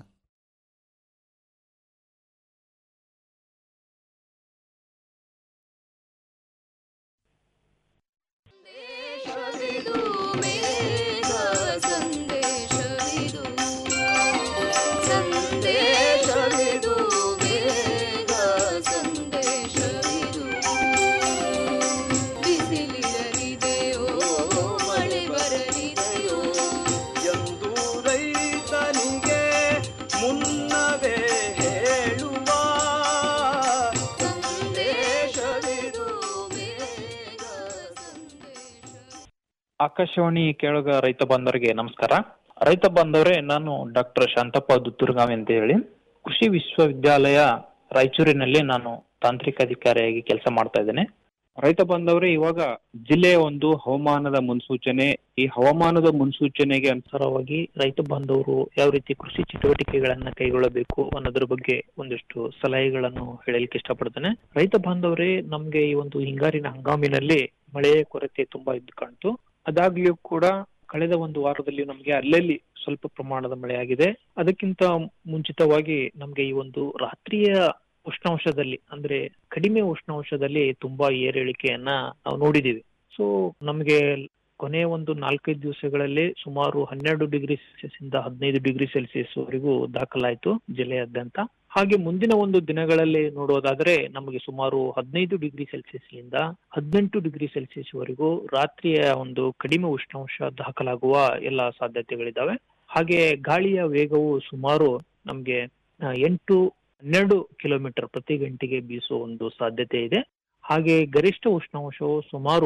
ಎಂದು ರೈತನಿಗೆ ಮುನ್ನವೇ ಹೇಳುವ ಸಂದೇಶವಿದು ಆಕಾಶವಾಣಿ ಕೇಳುಗ ರೈತ ಬಾಂಧವರಿಗೆ ನಮಸ್ಕಾರ ರೈತ ಬಾಂಧವರೇ ನಾನು ಡಾಕ್ಟರ್ ಶಾಂತಪ್ಪ ದುತ್ತೂರ್ಗಾವಿ ಅಂತ ಹೇಳಿ ಕೃಷಿ ವಿಶ್ವವಿದ್ಯಾಲಯ ರಾಯಚೂರಿನಲ್ಲಿ ನಾನು ತಾಂತ್ರಿಕ ಅಧಿಕಾರಿಯಾಗಿ ಕೆಲಸ ಮಾಡ್ತಾ ಇದ್ದೇನೆ ರೈತ ಬಾಂಧವರೇ ಇವಾಗ ಜಿಲ್ಲೆಯ ಒಂದು ಹವಾಮಾನದ ಮುನ್ಸೂಚನೆ ಈ ಹವಾಮಾನದ ಮುನ್ಸೂಚನೆಗೆ ಅನುಸಾರವಾಗಿ ರೈತ ಬಾಂಧವರು ಯಾವ ರೀತಿ ಕೃಷಿ ಚಟುವಟಿಕೆಗಳನ್ನ ಕೈಗೊಳ್ಳಬೇಕು ಅನ್ನೋದ್ರ ಬಗ್ಗೆ ಒಂದಿಷ್ಟು ಸಲಹೆಗಳನ್ನು ಹೇಳಲಿಕ್ಕೆ ಇಷ್ಟಪಡ್ತೇನೆ ರೈತ ಬಾಂಧವರೇ ನಮ್ಗೆ ಈ ಒಂದು ಹಿಂಗಾರಿನ ಹಂಗಾಮಿನಲ್ಲಿ ಮಳೆಯ ಕೊರತೆ ತುಂಬಾ ಇದ್ದು ಕಾಣ್ತು ಅದಾಗ್ಲಿಯೂ ಕೂಡ ಕಳೆದ ಒಂದು ವಾರದಲ್ಲಿ ನಮ್ಗೆ ಅಲ್ಲಲ್ಲಿ ಸ್ವಲ್ಪ ಪ್ರಮಾಣದ ಮಳೆ ಆಗಿದೆ ಅದಕ್ಕಿಂತ ಮುಂಚಿತವಾಗಿ ನಮ್ಗೆ ಈ ಒಂದು ರಾತ್ರಿಯ ಉಷ್ಣಾಂಶದಲ್ಲಿ ಅಂದ್ರೆ ಕಡಿಮೆ ಉಷ್ಣಾಂಶದಲ್ಲಿ ತುಂಬಾ ಏರಿಳಿಕೆಯನ್ನ ನಾವು ನೋಡಿದೀವಿ ಸೊ ನಮ್ಗೆ ಕೊನೆಯ ಒಂದು ನಾಲ್ಕೈದು ದಿವಸಗಳಲ್ಲಿ ಸುಮಾರು ಹನ್ನೆರಡು ಡಿಗ್ರಿ ಸೆಲ್ಸಿಯಸ್ ಇಂದ ಹದಿನೈದು ಡಿಗ್ರಿ ಸೆಲ್ಸಿಯಸ್ ವರೆಗೂ ದಾಖಲಾಯಿತು ಜಿಲ್ಲೆಯಾದ್ಯಂತ ಹಾಗೆ ಮುಂದಿನ ಒಂದು ದಿನಗಳಲ್ಲಿ ನೋಡೋದಾದ್ರೆ ನಮಗೆ ಸುಮಾರು ಹದಿನೈದು ಡಿಗ್ರಿ ಸೆಲ್ಸಿಯಸ್ ಇಂದ ಹದಿನೆಂಟು ಡಿಗ್ರಿ ಸೆಲ್ಸಿಯಸ್ ವರೆಗೂ ರಾತ್ರಿಯ ಒಂದು ಕಡಿಮೆ ಉಷ್ಣಾಂಶ ದಾಖಲಾಗುವ ಎಲ್ಲ ಸಾಧ್ಯತೆಗಳಿದಾವೆ ಹಾಗೆ ಗಾಳಿಯ ವೇಗವು ಸುಮಾರು ನಮ್ಗೆ ಆ, ಎಂಟು ಹನ್ನೆರಡು ಕಿಲೋಮೀಟರ್ ಪ್ರತಿ ಗಂಟೆಗೆ ಬೀಸುವ ಒಂದು ಸಾಧ್ಯತೆ ಇದೆ ಹಾಗೆ ಗರಿಷ್ಠ ಉಷ್ಣಾಂಶವು ಸುಮಾರು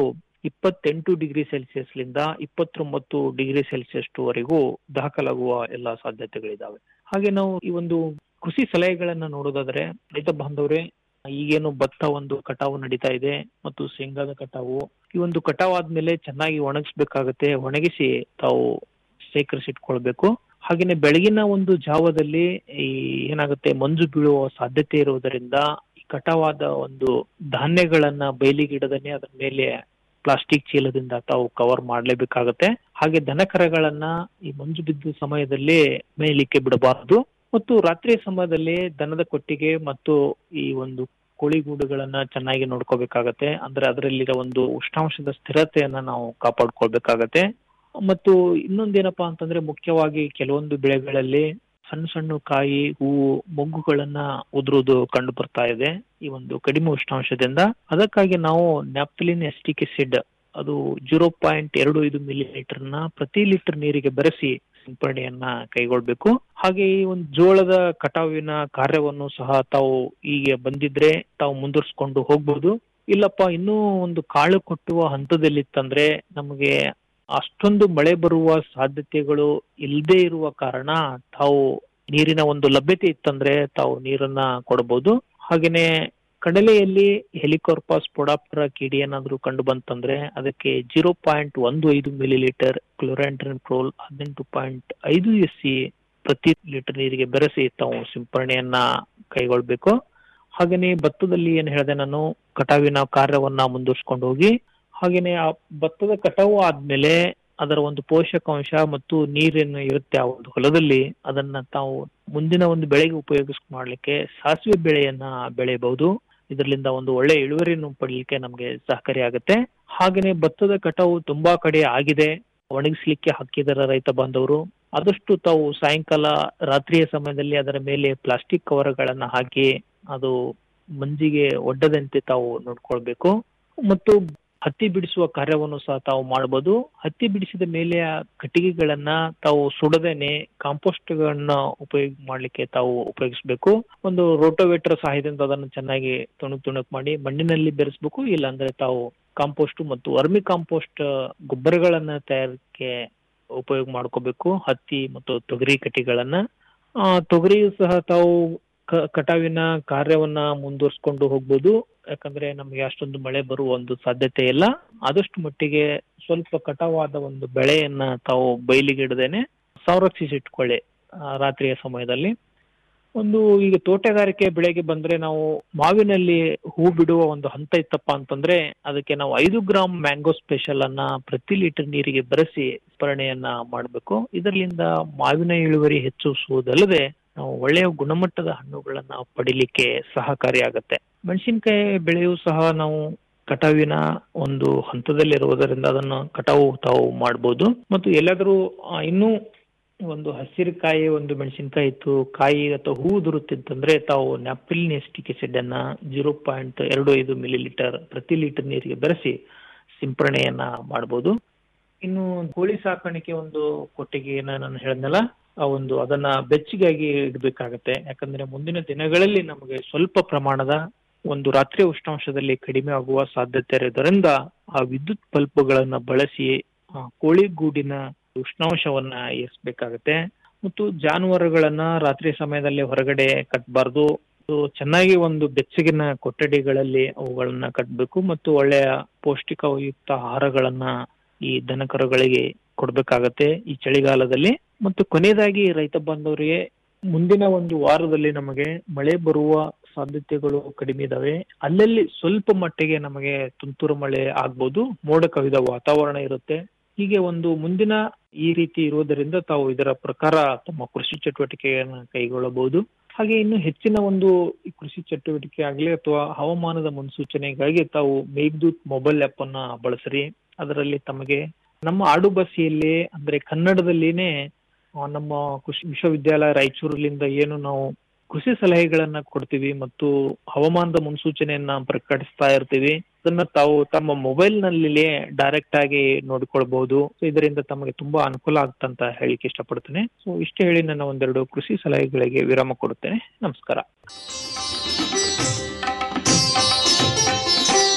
ಇಪ್ಪತ್ತೆಂಟು ಡಿಗ್ರಿ ಸೆಲ್ಸಿಯಸ್ಲಿಂದ ಇಪ್ಪತ್ತೊಂಬತ್ತು ಡಿಗ್ರಿ ಸೆಲ್ಸಿಯಸ್ ವರೆಗೂ ದಾಖಲಾಗುವ ಎಲ್ಲ ಸಾಧ್ಯತೆಗಳಿದಾವೆ ಹಾಗೆ ನಾವು ಈ ಒಂದು ಕೃಷಿ ಸಲಹೆಗಳನ್ನ ನೋಡೋದಾದ್ರೆ ರೈತ ಬಾಂಧವರೇ ಈಗೇನು ಭತ್ತ ಒಂದು ಕಟಾವು ನಡೀತಾ ಇದೆ ಮತ್ತು ಶೇಂಗಾದ ಕಟಾವು ಈ ಒಂದು ಕಟಾವ್ ಆದ್ಮೇಲೆ ಚೆನ್ನಾಗಿ ಒಣಗಿಸ್ಬೇಕಾಗತ್ತೆ ಒಣಗಿಸಿ ತಾವು ಶೇಖರಿಸಿಟ್ಕೊಳ್ಬೇಕು ಹಾಗೇನೆ ಬೆಳಗಿನ ಒಂದು ಜಾವದಲ್ಲಿ ಈ ಏನಾಗುತ್ತೆ ಮಂಜು ಬೀಳುವ ಸಾಧ್ಯತೆ ಇರುವುದರಿಂದ ಈ ಕಟಾವಾದ ಒಂದು ಧಾನ್ಯಗಳನ್ನ ಬಯಲಿಗಿಡದನೆ ಅದರ ಮೇಲೆ ಪ್ಲಾಸ್ಟಿಕ್ ಚೀಲದಿಂದ ತಾವು ಕವರ್ ಮಾಡ್ಲೇಬೇಕಾಗತ್ತೆ ಹಾಗೆ ದನಕರಗಳನ್ನ ಈ ಮಂಜು ಬಿದ್ದ ಸಮಯದಲ್ಲಿ ಮೇಯಲಿಕ್ಕೆ ಬಿಡಬಾರದು ಮತ್ತು ರಾತ್ರಿ ಸಮಯದಲ್ಲಿ ದನದ ಕೊಟ್ಟಿಗೆ ಮತ್ತು ಈ ಒಂದು ಕೋಳಿಗೂಡುಗಳನ್ನ ಚೆನ್ನಾಗಿ ನೋಡ್ಕೋಬೇಕಾಗತ್ತೆ ಅಂದ್ರೆ ಅದರಲ್ಲಿರೋ ಒಂದು ಉಷ್ಣಾಂಶದ ಸ್ಥಿರತೆಯನ್ನ ನಾವು ಕಾಪಾಡ್ಕೊಳ್ಬೇಕಾಗತ್ತೆ ಮತ್ತು ಇನ್ನೊಂದೇನಪ್ಪಾ ಅಂತಂದ್ರೆ ಮುಖ್ಯವಾಗಿ ಕೆಲವೊಂದು ಬೆಳೆಗಳಲ್ಲಿ ಸಣ್ಣ ಸಣ್ಣ ಕಾಯಿ ಹೂವು ಮೊಗ್ಗುಗಳನ್ನ ಉದುರುವುದು ಕಂಡು ಬರ್ತಾ ಇದೆ ಈ ಒಂದು ಕಡಿಮೆ ಉಷ್ಣಾಂಶದಿಂದ ಅದಕ್ಕಾಗಿ ನಾವು ನ್ಯಾಪ್ತಲಿನ್ ಎಸ್ಟಿಕ್ ಎಸಿಡ್ ಅದು ಜೀರೋ ಪಾಯಿಂಟ್ ಎರಡು ಐದು ಮಿಲಿ ನ ಪ್ರತಿ ಲೀಟರ್ ನೀರಿಗೆ ಬೆರೆಸಿ ಸಿಂಪರಣೆಯನ್ನ ಕೈಗೊಳ್ಬೇಕು ಹಾಗೆ ಈ ಒಂದು ಜೋಳದ ಕಟಾವಿನ ಕಾರ್ಯವನ್ನು ಸಹ ತಾವು ಈಗ ಬಂದಿದ್ರೆ ತಾವು ಮುಂದುವರ್ಸ್ಕೊಂಡು ಹೋಗ್ಬೋದು ಇಲ್ಲಪ್ಪ ಇನ್ನೂ ಒಂದು ಕಾಳು ಕೊಟ್ಟುವ ಹಂತದಲ್ಲಿತ್ತಂದ್ರೆ ನಮಗೆ ಅಷ್ಟೊಂದು ಮಳೆ ಬರುವ ಸಾಧ್ಯತೆಗಳು ಇಲ್ಲದೆ ಇರುವ ಕಾರಣ ತಾವು ನೀರಿನ ಒಂದು ಲಭ್ಯತೆ ಇತ್ತಂದ್ರೆ ತಾವು ನೀರನ್ನ ಕೊಡಬಹುದು ಹಾಗೇನೆ ಕಡಲೆಯಲ್ಲಿ ಹೆಲಿಕಾರ್ಪಾಸ್ ಪೊಡಾಪ್ಟರ ಕೀಡಿ ಏನಾದ್ರೂ ಕಂಡು ಬಂತಂದ್ರೆ ಅದಕ್ಕೆ ಜೀರೋ ಪಾಯಿಂಟ್ ಒಂದು ಐದು ಮಿಲಿ ಲೀಟರ್ ಕ್ಲೋರಾಂಟ್ರಿನ್ಟ್ರೋಲ್ ಹದಿನೆಂಟು ಪಾಯಿಂಟ್ ಐದು ಎಸ್ ಸಿ ಪ್ರತಿ ಲೀಟರ್ ನೀರಿಗೆ ಬೆರೆಸಿ ತಾವು ಸಿಂಪರಣೆಯನ್ನ ಕೈಗೊಳ್ಬೇಕು ಹಾಗೇನೆ ಭತ್ತದಲ್ಲಿ ಏನ್ ಹೇಳಿದೆ ನಾನು ಕಟಾವಿನ ಕಾರ್ಯವನ್ನ ಮುಂದುವರ್ಸ್ಕೊಂಡು ಹೋಗಿ ಹಾಗೇನೆ ಆ ಭತ್ತದ ಕಟಾವು ಆದ್ಮೇಲೆ ಅದರ ಒಂದು ಪೋಷಕಾಂಶ ಮತ್ತು ನೀರೇನು ಇರುತ್ತೆ ಆ ಒಂದು ಹೊಲದಲ್ಲಿ ಅದನ್ನ ತಾವು ಮುಂದಿನ ಒಂದು ಬೆಳೆಗೆ ಉಪಯೋಗಿಸ್ ಮಾಡ್ಲಿಕ್ಕೆ ಸಾಸಿವೆ ಬೆಳೆಯನ್ನ ಬೆಳೆಯಬಹುದು ಇದರಿಂದ ಒಂದು ಒಳ್ಳೆ ಇಳುವರಿಯನ್ನು ಪಡಲಿಕ್ಕೆ ನಮಗೆ ಸಹಕಾರಿ ಆಗುತ್ತೆ ಹಾಗೇನೆ ಭತ್ತದ ಕಟಾವು ತುಂಬಾ ಕಡೆ ಆಗಿದೆ ಒಣಗಿಸ್ಲಿಕ್ಕೆ ಹಾಕಿದಾರ ರೈತ ಬಾಂಧವರು ಆದಷ್ಟು ತಾವು ಸಾಯಂಕಾಲ ರಾತ್ರಿಯ ಸಮಯದಲ್ಲಿ ಅದರ ಮೇಲೆ ಪ್ಲಾಸ್ಟಿಕ್ ಕವರ್ಗಳನ್ನ ಹಾಕಿ ಅದು ಮಂಜಿಗೆ ಒಡ್ಡದಂತೆ ತಾವು ನೋಡ್ಕೊಳ್ಬೇಕು ಮತ್ತು ಹತ್ತಿ ಬಿಡಿಸುವ ಕಾರ್ಯವನ್ನು ಸಹ ತಾವು ಮಾಡಬಹುದು ಹತ್ತಿ ಬಿಡಿಸಿದ ಮೇಲೆ ಆ ಕಟ್ಟಿಗೆಗಳನ್ನ ತಾವು ಸುಡದೇನೆ ಕಾಂಪೋಸ್ಟ್ ಗಳನ್ನ ಉಪಯೋಗ ಮಾಡ್ಲಿಕ್ಕೆ ತಾವು ಉಪಯೋಗಿಸ್ಬೇಕು ಒಂದು ರೋಟೋವೇಟರ್ ಸಹಾಯದಿಂದ ಅದನ್ನು ಚೆನ್ನಾಗಿ ತುಣುಕ್ ತುಣುಕ್ ಮಾಡಿ ಮಣ್ಣಿನಲ್ಲಿ ಬೆರೆಸ್ಬೇಕು ಇಲ್ಲಾಂದ್ರೆ ತಾವು ಕಾಂಪೋಸ್ಟ್ ಮತ್ತು ವರ್ಮಿ ಕಾಂಪೋಸ್ಟ್ ಗೊಬ್ಬರಗಳನ್ನ ತಯಾರಿಕೆ ಉಪಯೋಗ ಮಾಡ್ಕೋಬೇಕು ಹತ್ತಿ ಮತ್ತು ತೊಗರಿ ಕಟ್ಟಿಗಳನ್ನ ಆ ತೊಗರಿಯು ಸಹ ತಾವು ಕ- ಕಟಾವಿನ ಕಾರ್ಯವನ್ನ ಮುಂದುವರ್ಸ್ಕೊಂಡು ಹೋಗ್ಬೋದು ಯಾಕಂದ್ರೆ ನಮಗೆ ಅಷ್ಟೊಂದು ಮಳೆ ಬರುವ ಒಂದು ಸಾಧ್ಯತೆ ಇಲ್ಲ ಆದಷ್ಟು ಮಟ್ಟಿಗೆ ಸ್ವಲ್ಪ ಕಟಾವಾದ ಒಂದು ಬೆಳೆಯನ್ನ ತಾವು ಬಯಲಿಗಿಡದೇನೆ ಸಂರಕ್ಷಿಸಿಟ್ಕೊಳ್ಳಿ ಆ, ರಾತ್ರಿಯ ಸಮಯದಲ್ಲಿ ಒಂದು ಈಗ ತೋಟಗಾರಿಕೆ ಬೆಳೆಗೆ ಬಂದ್ರೆ ನಾವು ಮಾವಿನಲ್ಲಿ ಹೂ ಬಿಡುವ ಒಂದು ಹಂತ ಇತ್ತಪ್ಪ ಅಂತಂದ್ರೆ ಅದಕ್ಕೆ ನಾವು ಐದು ಗ್ರಾಮ್ ಮ್ಯಾಂಗೋ ಸ್ಪೆಷಲ್ ಅನ್ನ ಪ್ರತಿ ಲೀಟರ್ ನೀರಿಗೆ ಬೆರೆಸಿ ಸ್ಮರಣೆಯನ್ನ ಮಾಡಬೇಕು ಇದರಿಂದ ಮಾವಿನ ಇಳುವರಿ ಹೆಚ್ಚಿಸುವುದಲ್ಲದೆ ನಾವು ಒಳ್ಳೆಯ ಗುಣಮಟ್ಟದ ಹಣ್ಣುಗಳನ್ನ ಪಡಿಲಿಕ್ಕೆ ಸಹಕಾರಿಯಾಗತ್ತೆ ಮೆಣಸಿನಕಾಯಿ ಬೆಳೆಯೂ ಸಹ ನಾವು ಕಟಾವಿನ ಒಂದು ಹಂತದಲ್ಲಿರುವುದರಿಂದ ಅದನ್ನು ಕಟಾವು ತಾವು ಮಾಡ್ಬೋದು ಮತ್ತು ಎಲ್ಲಾದರೂ ಆ, ಇನ್ನೂ ಒಂದು ಹಸಿರುಕಾಯಿ ಒಂದು ಮೆಣಸಿನಕಾಯಿ ಇತ್ತು ಕಾಯಿ ಅಥವಾ ಹೂ ಉದುರುತ್ತಿತ್ತಂದ್ರೆ ತಾವು ನ್ಯಾಪಿಲ್ ಎಸ್ಟಿಕ್ ಆಸಿಡ್ ಅನ್ನ ಜೀರೋ ಪಾಯಿಂಟ್ ಎರಡು ಐದು ಮಿಲಿ ಲೀಟರ್ ಪ್ರತಿ ಲೀಟರ್ ನೀರಿಗೆ ಬೆರೆಸಿ ಸಿಂಪರಣೆಯನ್ನ ಮಾಡಬಹುದು ಇನ್ನು ಕೋಳಿ ಸಾಕಾಣಿಕೆ ಒಂದು ಕೊಟ್ಟಿಗೆಯನ್ನ ನಾನು ಹೇಳಿದ್ನಲ್ಲ ಆ ಒಂದು ಅದನ್ನ ಬೆಚ್ಚಗಾಗಿ ಇಡಬೇಕಾಗತ್ತೆ ಯಾಕಂದ್ರೆ ಮುಂದಿನ ದಿನಗಳಲ್ಲಿ ನಮಗೆ ಸ್ವಲ್ಪ ಪ್ರಮಾಣದ ಒಂದು ರಾತ್ರಿ ಉಷ್ಣಾಂಶದಲ್ಲಿ ಕಡಿಮೆ ಆಗುವ ಸಾಧ್ಯತೆ ಇರೋದ್ರಿಂದ ಆ ವಿದ್ಯುತ್ ಬಲ್ಬ್ಗಳನ್ನ ಬಳಸಿ ಆ ಕೋಳಿ ಗೂಡಿನ ಉಷ್ಣಾಂಶವನ್ನ ಏರಿಸಬೇಕಾಗತ್ತೆ ಮತ್ತು ಜಾನುವಾರುಗಳನ್ನ ರಾತ್ರಿ ಸಮಯದಲ್ಲಿ ಹೊರಗಡೆ ಕಟ್ಟಬಾರ್ದು ಚೆನ್ನಾಗಿ ಒಂದು ಬೆಚ್ಚಗಿನ ಕೊಠಡಿಗಳಲ್ಲಿ ಅವುಗಳನ್ನ ಕಟ್ಟಬೇಕು ಮತ್ತು ಒಳ್ಳೆಯ ಪೌಷ್ಟಿಕಯುಕ್ತ ಆಹಾರಗಳನ್ನ ಈ ದನಕರುಗಳಿಗೆ ಕೊಡ್ಬೇಕಾಗತ್ತೆ ಈ ಚಳಿಗಾಲದಲ್ಲಿ ಮತ್ತು ಕೊನೆಯದಾಗಿ ರೈತ ಬಾಂಧವರಿಗೆ ಮುಂದಿನ ಒಂದು ವಾರದಲ್ಲಿ ನಮಗೆ ಮಳೆ ಬರುವ ಸಾಧ್ಯತೆಗಳು ಕಡಿಮೆ ಇದಾವೆ ಅಲ್ಲಲ್ಲಿ ಸ್ವಲ್ಪ ಮಟ್ಟಿಗೆ ನಮಗೆ ತುಂತುರು ಮಳೆ ಆಗ್ಬೋದು ಮೋಡ ಕವಿದ ವಾತಾವರಣ ಇರುತ್ತೆ ಹೀಗೆ ಒಂದು ಮುಂದಿನ ಈ ರೀತಿ ಇರುವುದರಿಂದ ತಾವು ಇದರ ಪ್ರಕಾರ ತಮ್ಮ ಕೃಷಿ ಚಟುವಟಿಕೆಯನ್ನ ಕೈಗೊಳ್ಳಬಹುದು ಹಾಗೆ ಇನ್ನು ಹೆಚ್ಚಿನ ಒಂದು ಈ ಕೃಷಿ ಚಟುವಟಿಕೆ ಆಗಲಿ ಅಥವಾ ಹವಾಮಾನದ ಮುನ್ಸೂಚನೆಗಾಗಿ ತಾವು ಮೇಘದೂತ್ ಮೊಬೈಲ್ ಆಪ್ ಅನ್ನ ಬಳಸ್ರಿ ಅದರಲ್ಲಿ ತಮಗೆ ನಮ್ಮ ಆಡು ಭಾಷೆಯಲ್ಲಿ ಅಂದ್ರೆ ಕನ್ನಡದಲ್ಲಿನೇ ಆ, ನಮ್ಮ ಕೃಷಿ ವಿಶ್ವವಿದ್ಯಾಲಯ ರಾಯಚೂರಿನಿಂದ ಏನು ನಾವು ಕೃಷಿ ಸಲಹೆಗಳನ್ನ ಕೊಡ್ತೀವಿ ಮತ್ತು ಹವಾಮಾನದ ಮುನ್ಸೂಚನೆಯನ್ನ ಪ್ರಕಟಿಸ್ತಾ ಇರ್ತೀವಿ ಅದನ್ನ ತಾವು ತಮ್ಮ ಮೊಬೈಲ್ ನಲ್ಲಿ ಡೈರೆಕ್ಟ್ ಆಗಿ ನೋಡ್ಕೊಳ್ಬಹುದು ಸೊ ಇದರಿಂದ ತಮಗೆ ತುಂಬಾ ಅನುಕೂಲ ಆಗ್ತಂತ ಹೇಳಿಕ್ಕೆ ಇಷ್ಟಪಡ್ತೇನೆ ಸೊ ಇಷ್ಟು ಹೇಳಿ ನನ್ನ ಒಂದೆರಡು ಕೃಷಿ ಸಲಹೆಗಳಿಗೆ ವಿರಾಮ ಕೊಡುತ್ತೇನೆ ನಮಸ್ಕಾರ ಭವ್ಯ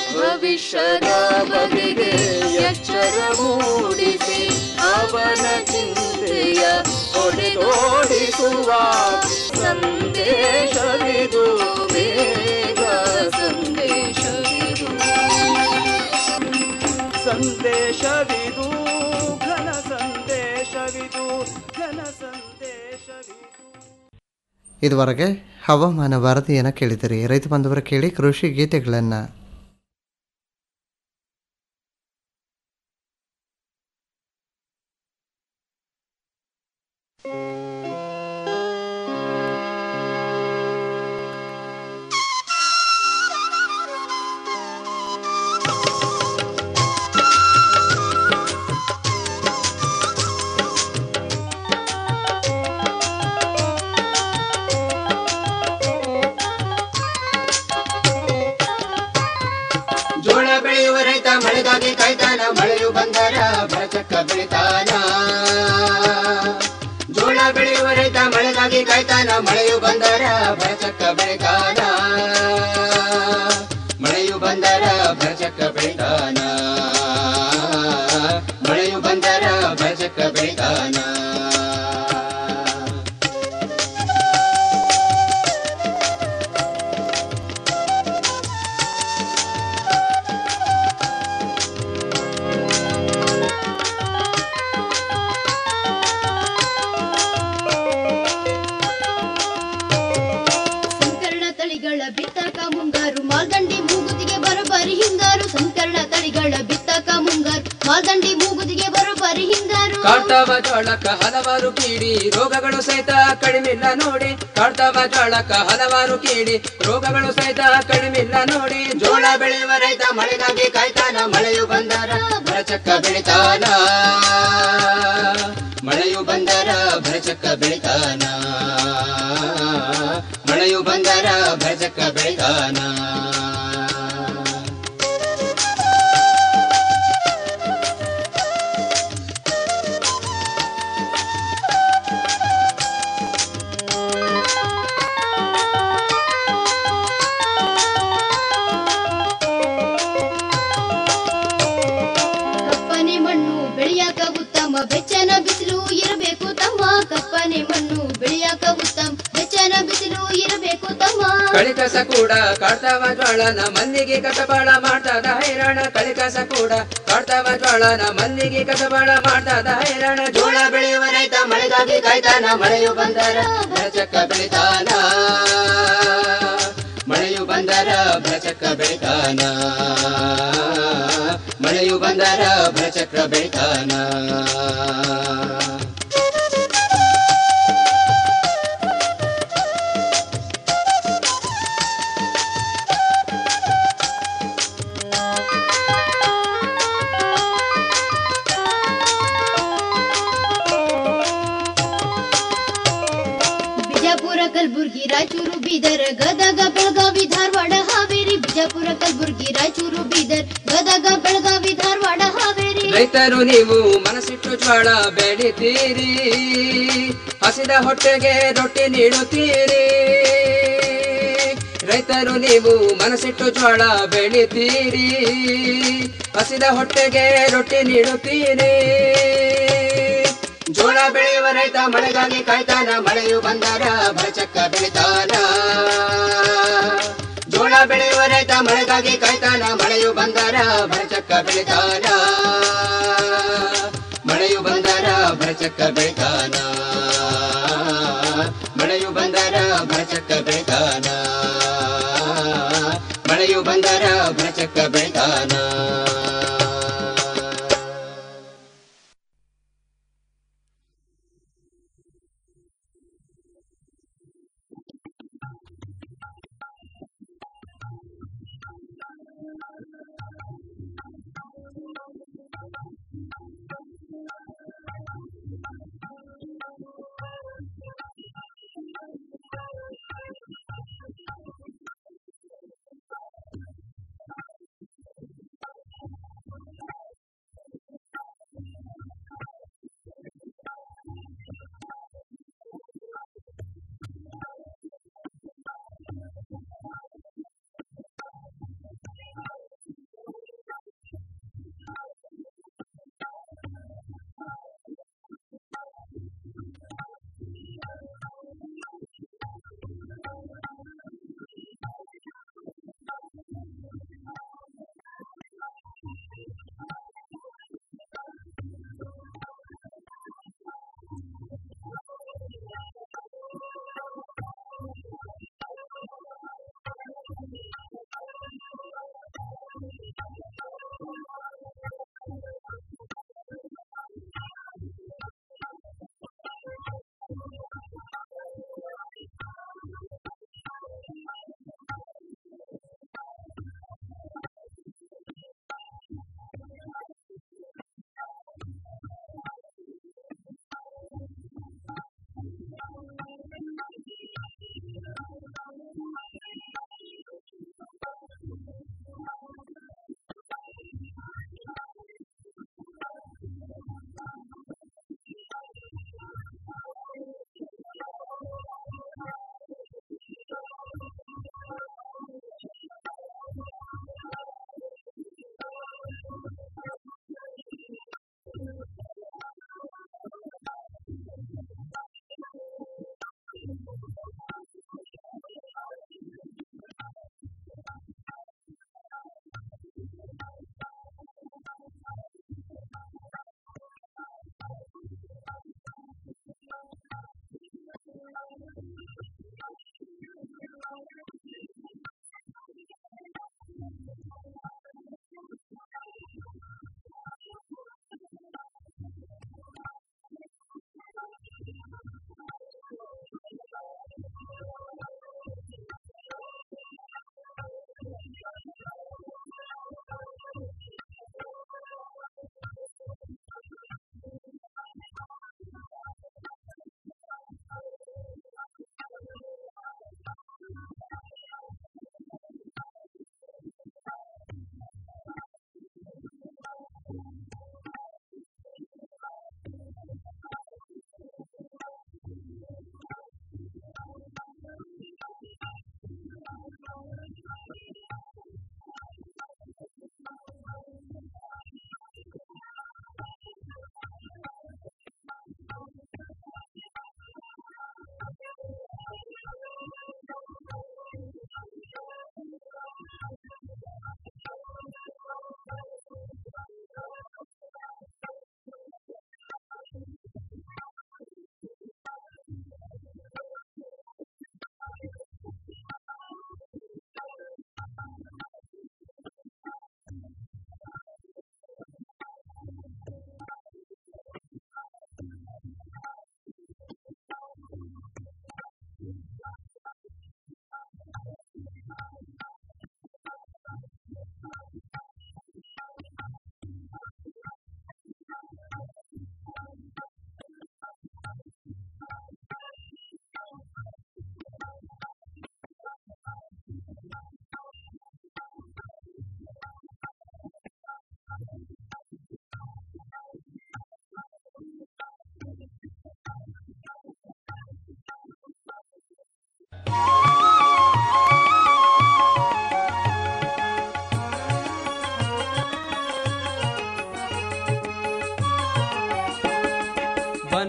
ವಿಷದ ಬಗೆಗೆ ಎಚ್ಚರ ಮೂಡಿಸಿ ಅವನ ಚಿಂತೆಯ ಹೊಡೆದೋಡಿಸುವ ಸಂದೇಶವಿದು ಬೇಗ ಸಂದೇಶವಿದು ಸಂದೇಶವಿದು ಘನ ಸಂದೇಶವಿದು ಘನ ಸಂದೇಶವಿದು ಇದುವರೆಗೆ ಹವಾಮಾನ ವರದಿಯನ್ನು ಕೇಳಿದಿರಿ ರೈತ ಬಾಂಧವರ ಕೇಳಿ ಕೃಷಿ ಗೀತೆಗಳನ್ನು ಜೋಳ ಬೆಳೆಯುವ ರೈತ ಮಳೆಗಾಗಿ ಕಾಯ್ತಾನ ಮಳೆಯು ಬಂದರ ಭರಚಕ್ಕ ಬೆಳಿತಾನ ಜೋಳ ಬೆಳೆಯುವ ರೈತ ಮಳೆಗಾಗಿ ಕಾಯ್ತಾನ ಮಳೆಯು ಬಂದರ ಭರಚಕ್ಕ ಬೆಳಿತಾನ ಮಳೆಯು ಬಂದರ ಭರಚಕ್ಕ ಬೆಳಿತಾನ ಮಳೆಯು ಬಂದರ ಭರಚಕ್ಕ ಬೆಳಿತಾನ ಸಂಕರಣ ತಳಿಗಳ ಬಿತ್ತಕ ಮುಂಗಾರು ಮಾಲ್ದಂಡಿ ಮೂಗುದಿಗೆ ಬರೋಬ್ಬರಿ ಹಿಂಗಾರು ಸಂಕರಣ ತಳಿಗಳ ಬಿತ್ತಕ ಮುಂಗಾರು ಮಾಲ್ದಂಡಿ ಮೂಗುದಿಗೆ ಬರೋಬ್ಬರಿ ಹಿಂಗಾರು ಕಾಡ್ತಾವ ಜೋಳಕ್ಕ ಹಲವಾರು ಕೀಡಿ ರೋಗಗಳು ಸಹಿತ ಕಡಿಮಿಲ್ಲ ನೋಡಿ ಕಾಡ್ತಾವ ಜೋಳಕ್ಕ ಹಲವಾರು ಕೀಡಿ ರೋಗಗಳು ಸಹಿತ ಕಡಿಮಿಲ್ಲ ನೋಡಿ ಜೋಳ ಬೆಳೆಯುವ ರೈತ ಮಳೆಗಾಗಿ ಕಾಯ್ತಾನ ಮಳೆಯು ಬಂದರ ಭರಚಕ್ಕ ಬೆಳಿತಾನ ಮಳೆಯು ಬಂದರ ಭರಚಕ್ಕ ಬೆಳಿತಾನ ಮಳೆಯು ಬಂದರ ಭರಚಕ್ಕ ಬೆಳಿತಾನ ಕಪ್ಪನೆ ಮಣ್ಣು ಬೆಳೆಯಾಕ ಉತ್ತಮ ಬೆಚ್ಚನ ಬಿಸಿಲು ಇರಬೇಕು ತಮ್ಮ ಕಪ್ಪನೆ ಮಣ್ಣು ಬೆಳೆಯಾಕ ಉತ್ತಮ ಬೆಚ್ಚನ ಬಿಸಿಲು ಇರಬೇಕು ತಮ್ಮ ಕಳಿಕಸ ಕೂಡ ಕಾಡ್ತಾವ ಜ್ವಾಳನ ಮಲ್ಲಿಗೆ ಕಸಬಾಳ ಮಾಡ್ತದ ಹೈರಾಣ ಕಳಿಕಸ ಕೂಡ ಕಾಡ್ತಾವ ಜ್ವಾಳನ ಮಲ್ಲಿಗೆ ಕಸಬಾಳ ಮಾಡ್ತದ ಹೈರಾಣ ಜೋಳ ಬೆಳೆಯುವ ರೈತ ಮಳೆಗಾಗಿ ಕಾಯ್ತಾನ ಮಳೆಯು ಬಂದರ ಭರಚಕ್ಕ ಬೆಳಿತಾನ ಮಳೆಯು ಬಂದರ ಭರಚಕ್ಕ ಬೆಳಿತಾನ ಮಳೆಯು ಬಂದರ ಭರಚಕ್ರ ಬೆಳಿತಾನ ಬಿಜಾಪುರ ಕಲಬುರ್ಗಿ ರಾಯಚೂರು ಬೀದರ್ ಗದಗ ಬೆಳಗಾವಿ ಧಾರವಾಡ ಹಾವೇರಿ ಬಿಜಾಪುರ ಕಲಬುರ್ಗಿ ರಾಯಚೂರು ಬೀದರ್ ಗದಗ ಬೆಳಗಾವಿ ಧಾರವಾಡ ಹಾವೇರಿ ರೈತರು ನೀವು ಮನಸ್ಸಿಟ್ಟು ಜ್ವಾಳ ಬೆಳಿತೀರಿ ಹಸಿದ ಹೊಟ್ಟೆಗೆ ರೊಟ್ಟಿ ನೀಡುತ್ತೀರಿ ರೈತರು ನೀವು ಮನಸ್ಸಿಟ್ಟು ಜ್ವಾಳ ಬೆಳಿತೀರಿ ಹಸಿದ ಹೊಟ್ಟೆಗೆ ರೊಟ್ಟಿ ನೀಡುತ್ತೀರಿ ಜೋಳ ಬೆಳೆಯುವ ರೈತ ಮಳೆಗಾಗಿ ಕಾಯ್ತಾನ ಮಳೆಯು ಬಂದರ ಭರಚಕ್ಕ ಬೆಳಿತಾನ ಜೋಳ ಬೆಳೆಯುವ ರೈತ ಮಳೆಗಾಗಿ ಕಾಯ್ತಾನ ಮಳೆಯು ಬಂದರ ಭರಚಕ್ಕ ಬೆಳಿತಾನ ಮಳೆಯು ಬಂದರ ಭರಚಕ್ಕ ಬೆಳಿತಾನ ಮಳೆಯು ಬಂದರ ಭರಚಕ್ಕ ಬೆಳಿತಾನ ಮಳೆಯು ಬಂದರ ಭರಚಕ್ಕ ಬೆಳಿತಾನ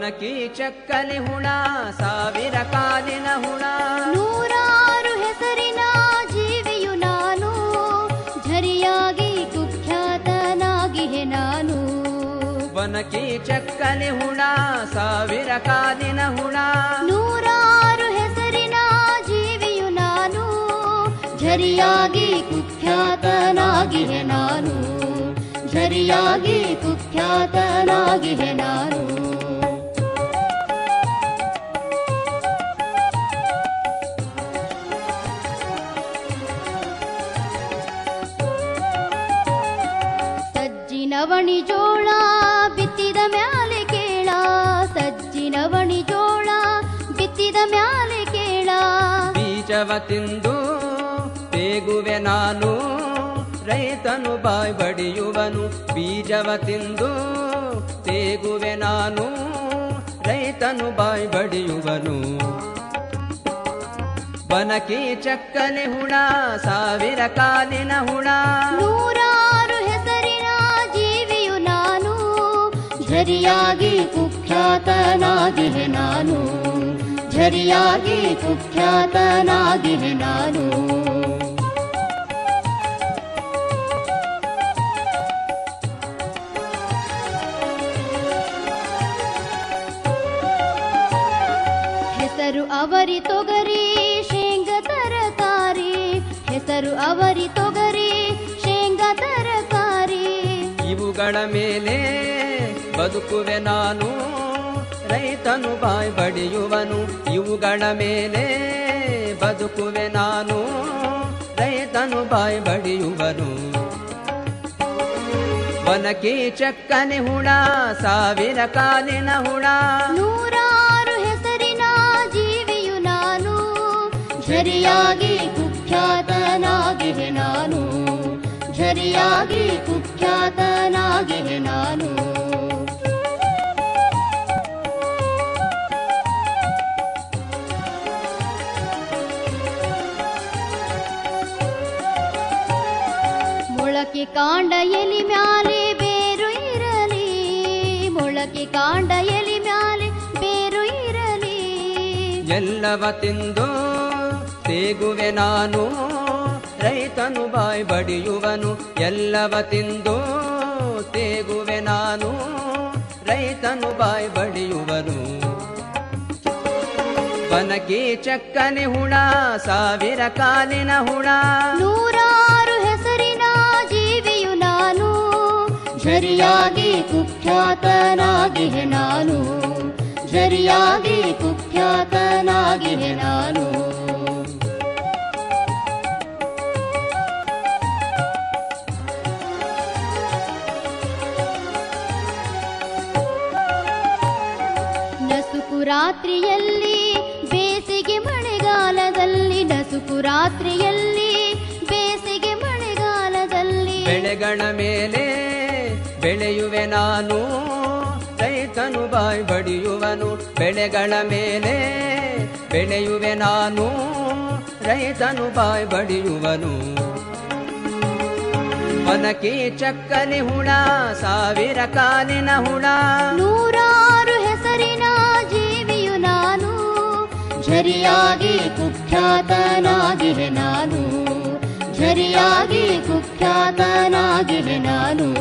ಬನಕಿ ಚಕ್ಕಲಿ ಹುಣ ಸಾವಿರ ಕಾಲಿನ ಹುಣ ನೂರಾರು ಹೆಸರಿನ ಜೀವಿಯು ನಾನು ಝರಿಯಾಗಿ ಕುಖ್ಯಾತನಾಗಿಹೆ ನಾನು ಬನಕಿ ಚಕ್ಕಲಿ ಹುಣ ಸಾವಿರ ಕಾಲಿನ ಹುಣ ನೂರಾರು ಹೆಸರಿನ ಜೀವಿಯು ನಾನು ಝರಿಯಾಗಿ ಕುಖ್ಯಾತನಾಗಿಹೆ ನಾನು ಝರಿಯಾಗಿ ಕುಖ್ಯಾತನಾಗಿಹೆ ನಾನು ಸಜ್ಜಿನವಣಿ ಜೋಳ ಬಿತ್ತಿದ ಮ್ಯಾಲೆ ಕೇಳ ಸಜ್ಜಿನವಣಿ ಜೋಳ ಬಿತ್ತಿದ ಮ್ಯಾಲೆ ಕೇಳ ಬೀಜವ ತಿಂದು ತೇಗುವೆ ನಾನು ರೈತನು ಬಾಯ್ ಬಡಿಯುವನು ಬೀಜವ ತಿಂದು ತೇಗುವೆ ನಾನು ರೈತನು ಬಾಯ್ ಬಡಿಯುವನು ಬನಕಿ ಚಕ್ಕಲಿ ಹುಣ ಸಾವಿರ ಕಾಲಿನ ಹುಣ ನೂರಾರು ಹೆಸರಿನ ಜೀವಿಯು ನಾನು ಝರಿಯಾಗಿ ಕುಖ್ಯಾತನಾಗಿಹೆ ನಾನು ಝರಿಯಾಗಿ ಕುಖ್ಯಾತನಾಗಿಹೆ ನಾನು ಹೆಸರು ಅವರಿ ತೊಗರಿ ಶೇಂಗ ತರಕಾರಿ ಹೆಸರು ಅವರಿ ತೊಗರಿ ಶೇಂಗ ತರಕಾರಿ ಇವುಗಳ ಮೇಲೆ ಬದುಕುವೆ ನಾನು ರೈತನು ಬಾಯ್ ಬಡಿಯುವನು ಇವುಗಳ ಮೇಲೆ ಬದುಕುವೆ ನಾನು ರೈತನು ಬಾಯ್ ಬಡಿಯುವನು ಬನಕಿ ಚಕ್ಕನೆ ಹುಣ ಸಾವಿರ ಕಾಲಿನ ಹುಣ ನೂರಾರು ಹೆಸರಿನ ಜೀವಿಯು ನಾನು ಝರಿಯಾಗಿ ಕುಖ್ಯಾತನಾಗಿಹೆ ನಾನು ಝರಿಯಾಗಿ ಕುಖ್ಯಾತನಾಗಿಹೆ ನಾನು ಮೊಳಕೆ ಕಾಂಡ ಎಲಿ ಮ್ಯಾಲೆ ಬೇರು ಇರಲಿ ಮೊಳಕೆ ಕಾಂಡ ಎಲಿ ಮ್ಯಾಲೆ ಬೇರು ಇರಲಿ ಎಲ್ಲವ ತಿಂದು ತೇಗುವೆ ನಾನು ರೈತನು ಬಾಯ್ ಬಡಿಯುವನು ಎಲ್ಲವ ತಿಂದು ತೇಗುವೆ ನಾನು ರೈತನು ಬಾಯ್ ಬಡಿಯುವನು ಬನಕಿ ಚಕ್ಕನೆ ಹುಣ ಸಾವಿರ ಕಾಲಿನ ಹುಣ ನೂರಾರು ಹೆಸರಿನ ಜೀವಿಯು ನಾನು ಝರಿಯಾಗಿ ಕುಖ್ಯಾತನಾಗಿಹೆ ನಾನು ಝರಿಯಾಗಿ ಕುಖ್ಯಾತನಾಗಿಹೆ ನಾನು ನಸುಕು ರಾತ್ರಿಯಲ್ಲಿ ಬೇಸಿಗೆ ಮಳೆಗಾಲದಲ್ಲಿ ನಸುಕು ರಾತ್ರಿಯಲ್ಲಿ ಬೇಸಿಗೆ ಮಳೆಗಾಲದಲ್ಲಿ ಬೆಳೆಗಳ ಮೇಲೆ ಬೆಳೆಯುವೆ ನಾನು ರೈತನು ಬಾಯ್ ಬಡಿಯುವನು ಬೆಳೆಗಳ ಮೇಲೆ ಬೆಳೆಯುವೆ ನಾನು ರೈತನು ಬಾಯ್ ಬಡಿಯುವನು ಬನಕಿ ಚಕ್ಕಲಿ ಹುಣ ಸಾವಿರ ಕಾಲಿನ ಹುಣ ನೂರಾರು ಹೆಸರಿನ ಜೀವಿಯು ನಾನು ಝರಿಯಾಗಿ ಕುಖ್ಯಾತನಾಗಿಹೆ ನಾನು ಝರಿಯಾಗಿ ಕುಖ್ಯಾತನಾಗಿಹೆ ನಾನು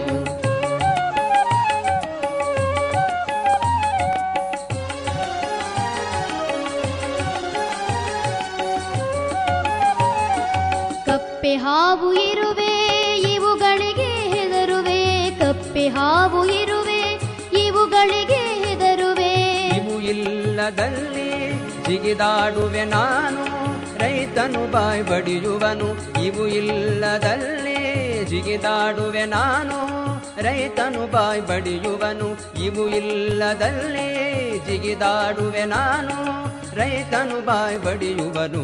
ಕಪ್ಪೆ ಹಾವು ಇರುವೆ ಇವುಗಳಿಗೆ ಹೆದರುವೆ ಕಪ್ಪೆ ಹಾವು ಇರುವೆ ಇವುಗಳಿಗೆ ಹೆದರುವೆ ಇವು ಇಲ್ಲದಲ್ಲಿ ಜಿಗಿದಾಡುವೆ ನಾನು ರೈತನು ಬಾಯ್ ಬಡಿಯುವನು ಇವು ಇಲ್ಲದಲ್ಲಿ ಜಿಗಿದಾಡುವೆ ನಾನು ರೈತನು ಬಾಯ್ ಬಡಿಯುವನು ಇವು ಇಲ್ಲದಲ್ಲಿ ಜಿಗಿದಾಡುವೆ ನಾನು ರೈತನು ಬಾಯ್ ಬಡಿಯುವನು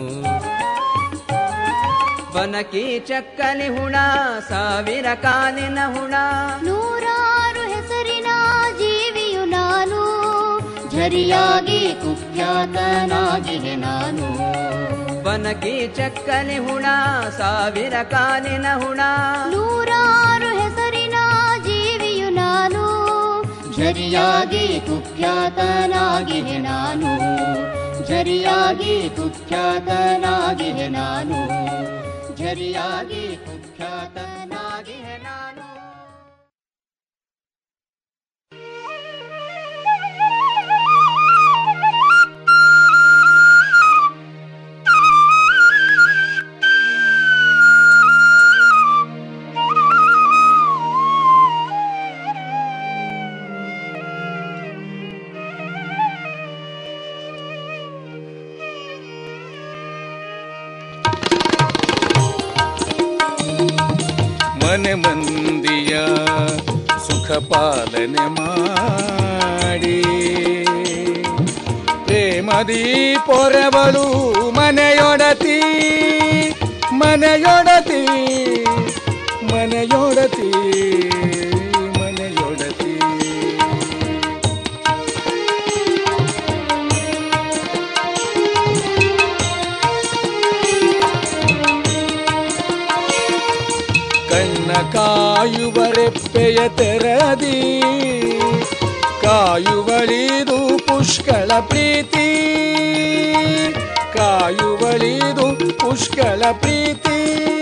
ಬನಕಿ ಚಕ್ಕಲಿ ಹುಣ ಸಾವಿರ ಕಾಲಿನ ಹುಣ ನೂರಾರು ಹೆಸರಿನ ಜೀವಿಯು ನಾನು ಝರಿಯಾಗಿ ಕುಖ್ಯಾತನಾಗಿಹೆ ನಾನು ಬನಕಿ ಚಕ್ಕಲಿ ಹುಣ ಸಾವಿರ ಕಾಲಿನ ಹುಣ ನೂರಾರು ಹೆಸರಿನ ಜೀವಿಯು ನಾನು ಝರಿಯಾಗಿ ಕುಖ್ಯಾತನಾಗಿಹೆ ನಾನು ಝರಿಯಾಗಿ ಕುಖ್ಯಾತನಾಗಿಹೆ ನಾನು ಝರಿಯಾಗಿ ಕುಖ್ಯಾತನಾಗಿಹೆ ನಾನು ಮನೆ ಮಂದಿಯ ಸುಖ ಪಾಲನೆ ಮಾಡಿ ಪ್ರೇಮದಿ ಪೊರೆವಳು ಮನೆಯೊಡತಿ ಮನೆಯೊಡತಿ ಮನೆಯೊಡತಿ ಮನೆಯೊಡತಿ ಕಣ್ಣ ಕಾಯುವರೆಪ್ಪೆಯ ತೆರದಿ ಕಾಯುವಳಿದು ಪುಷ್ಕಳ ಪ್ರೀತಿ ಕಾಯುವಳಿದು ಪುಷ್ಕಳ ಪ್ರೀತಿ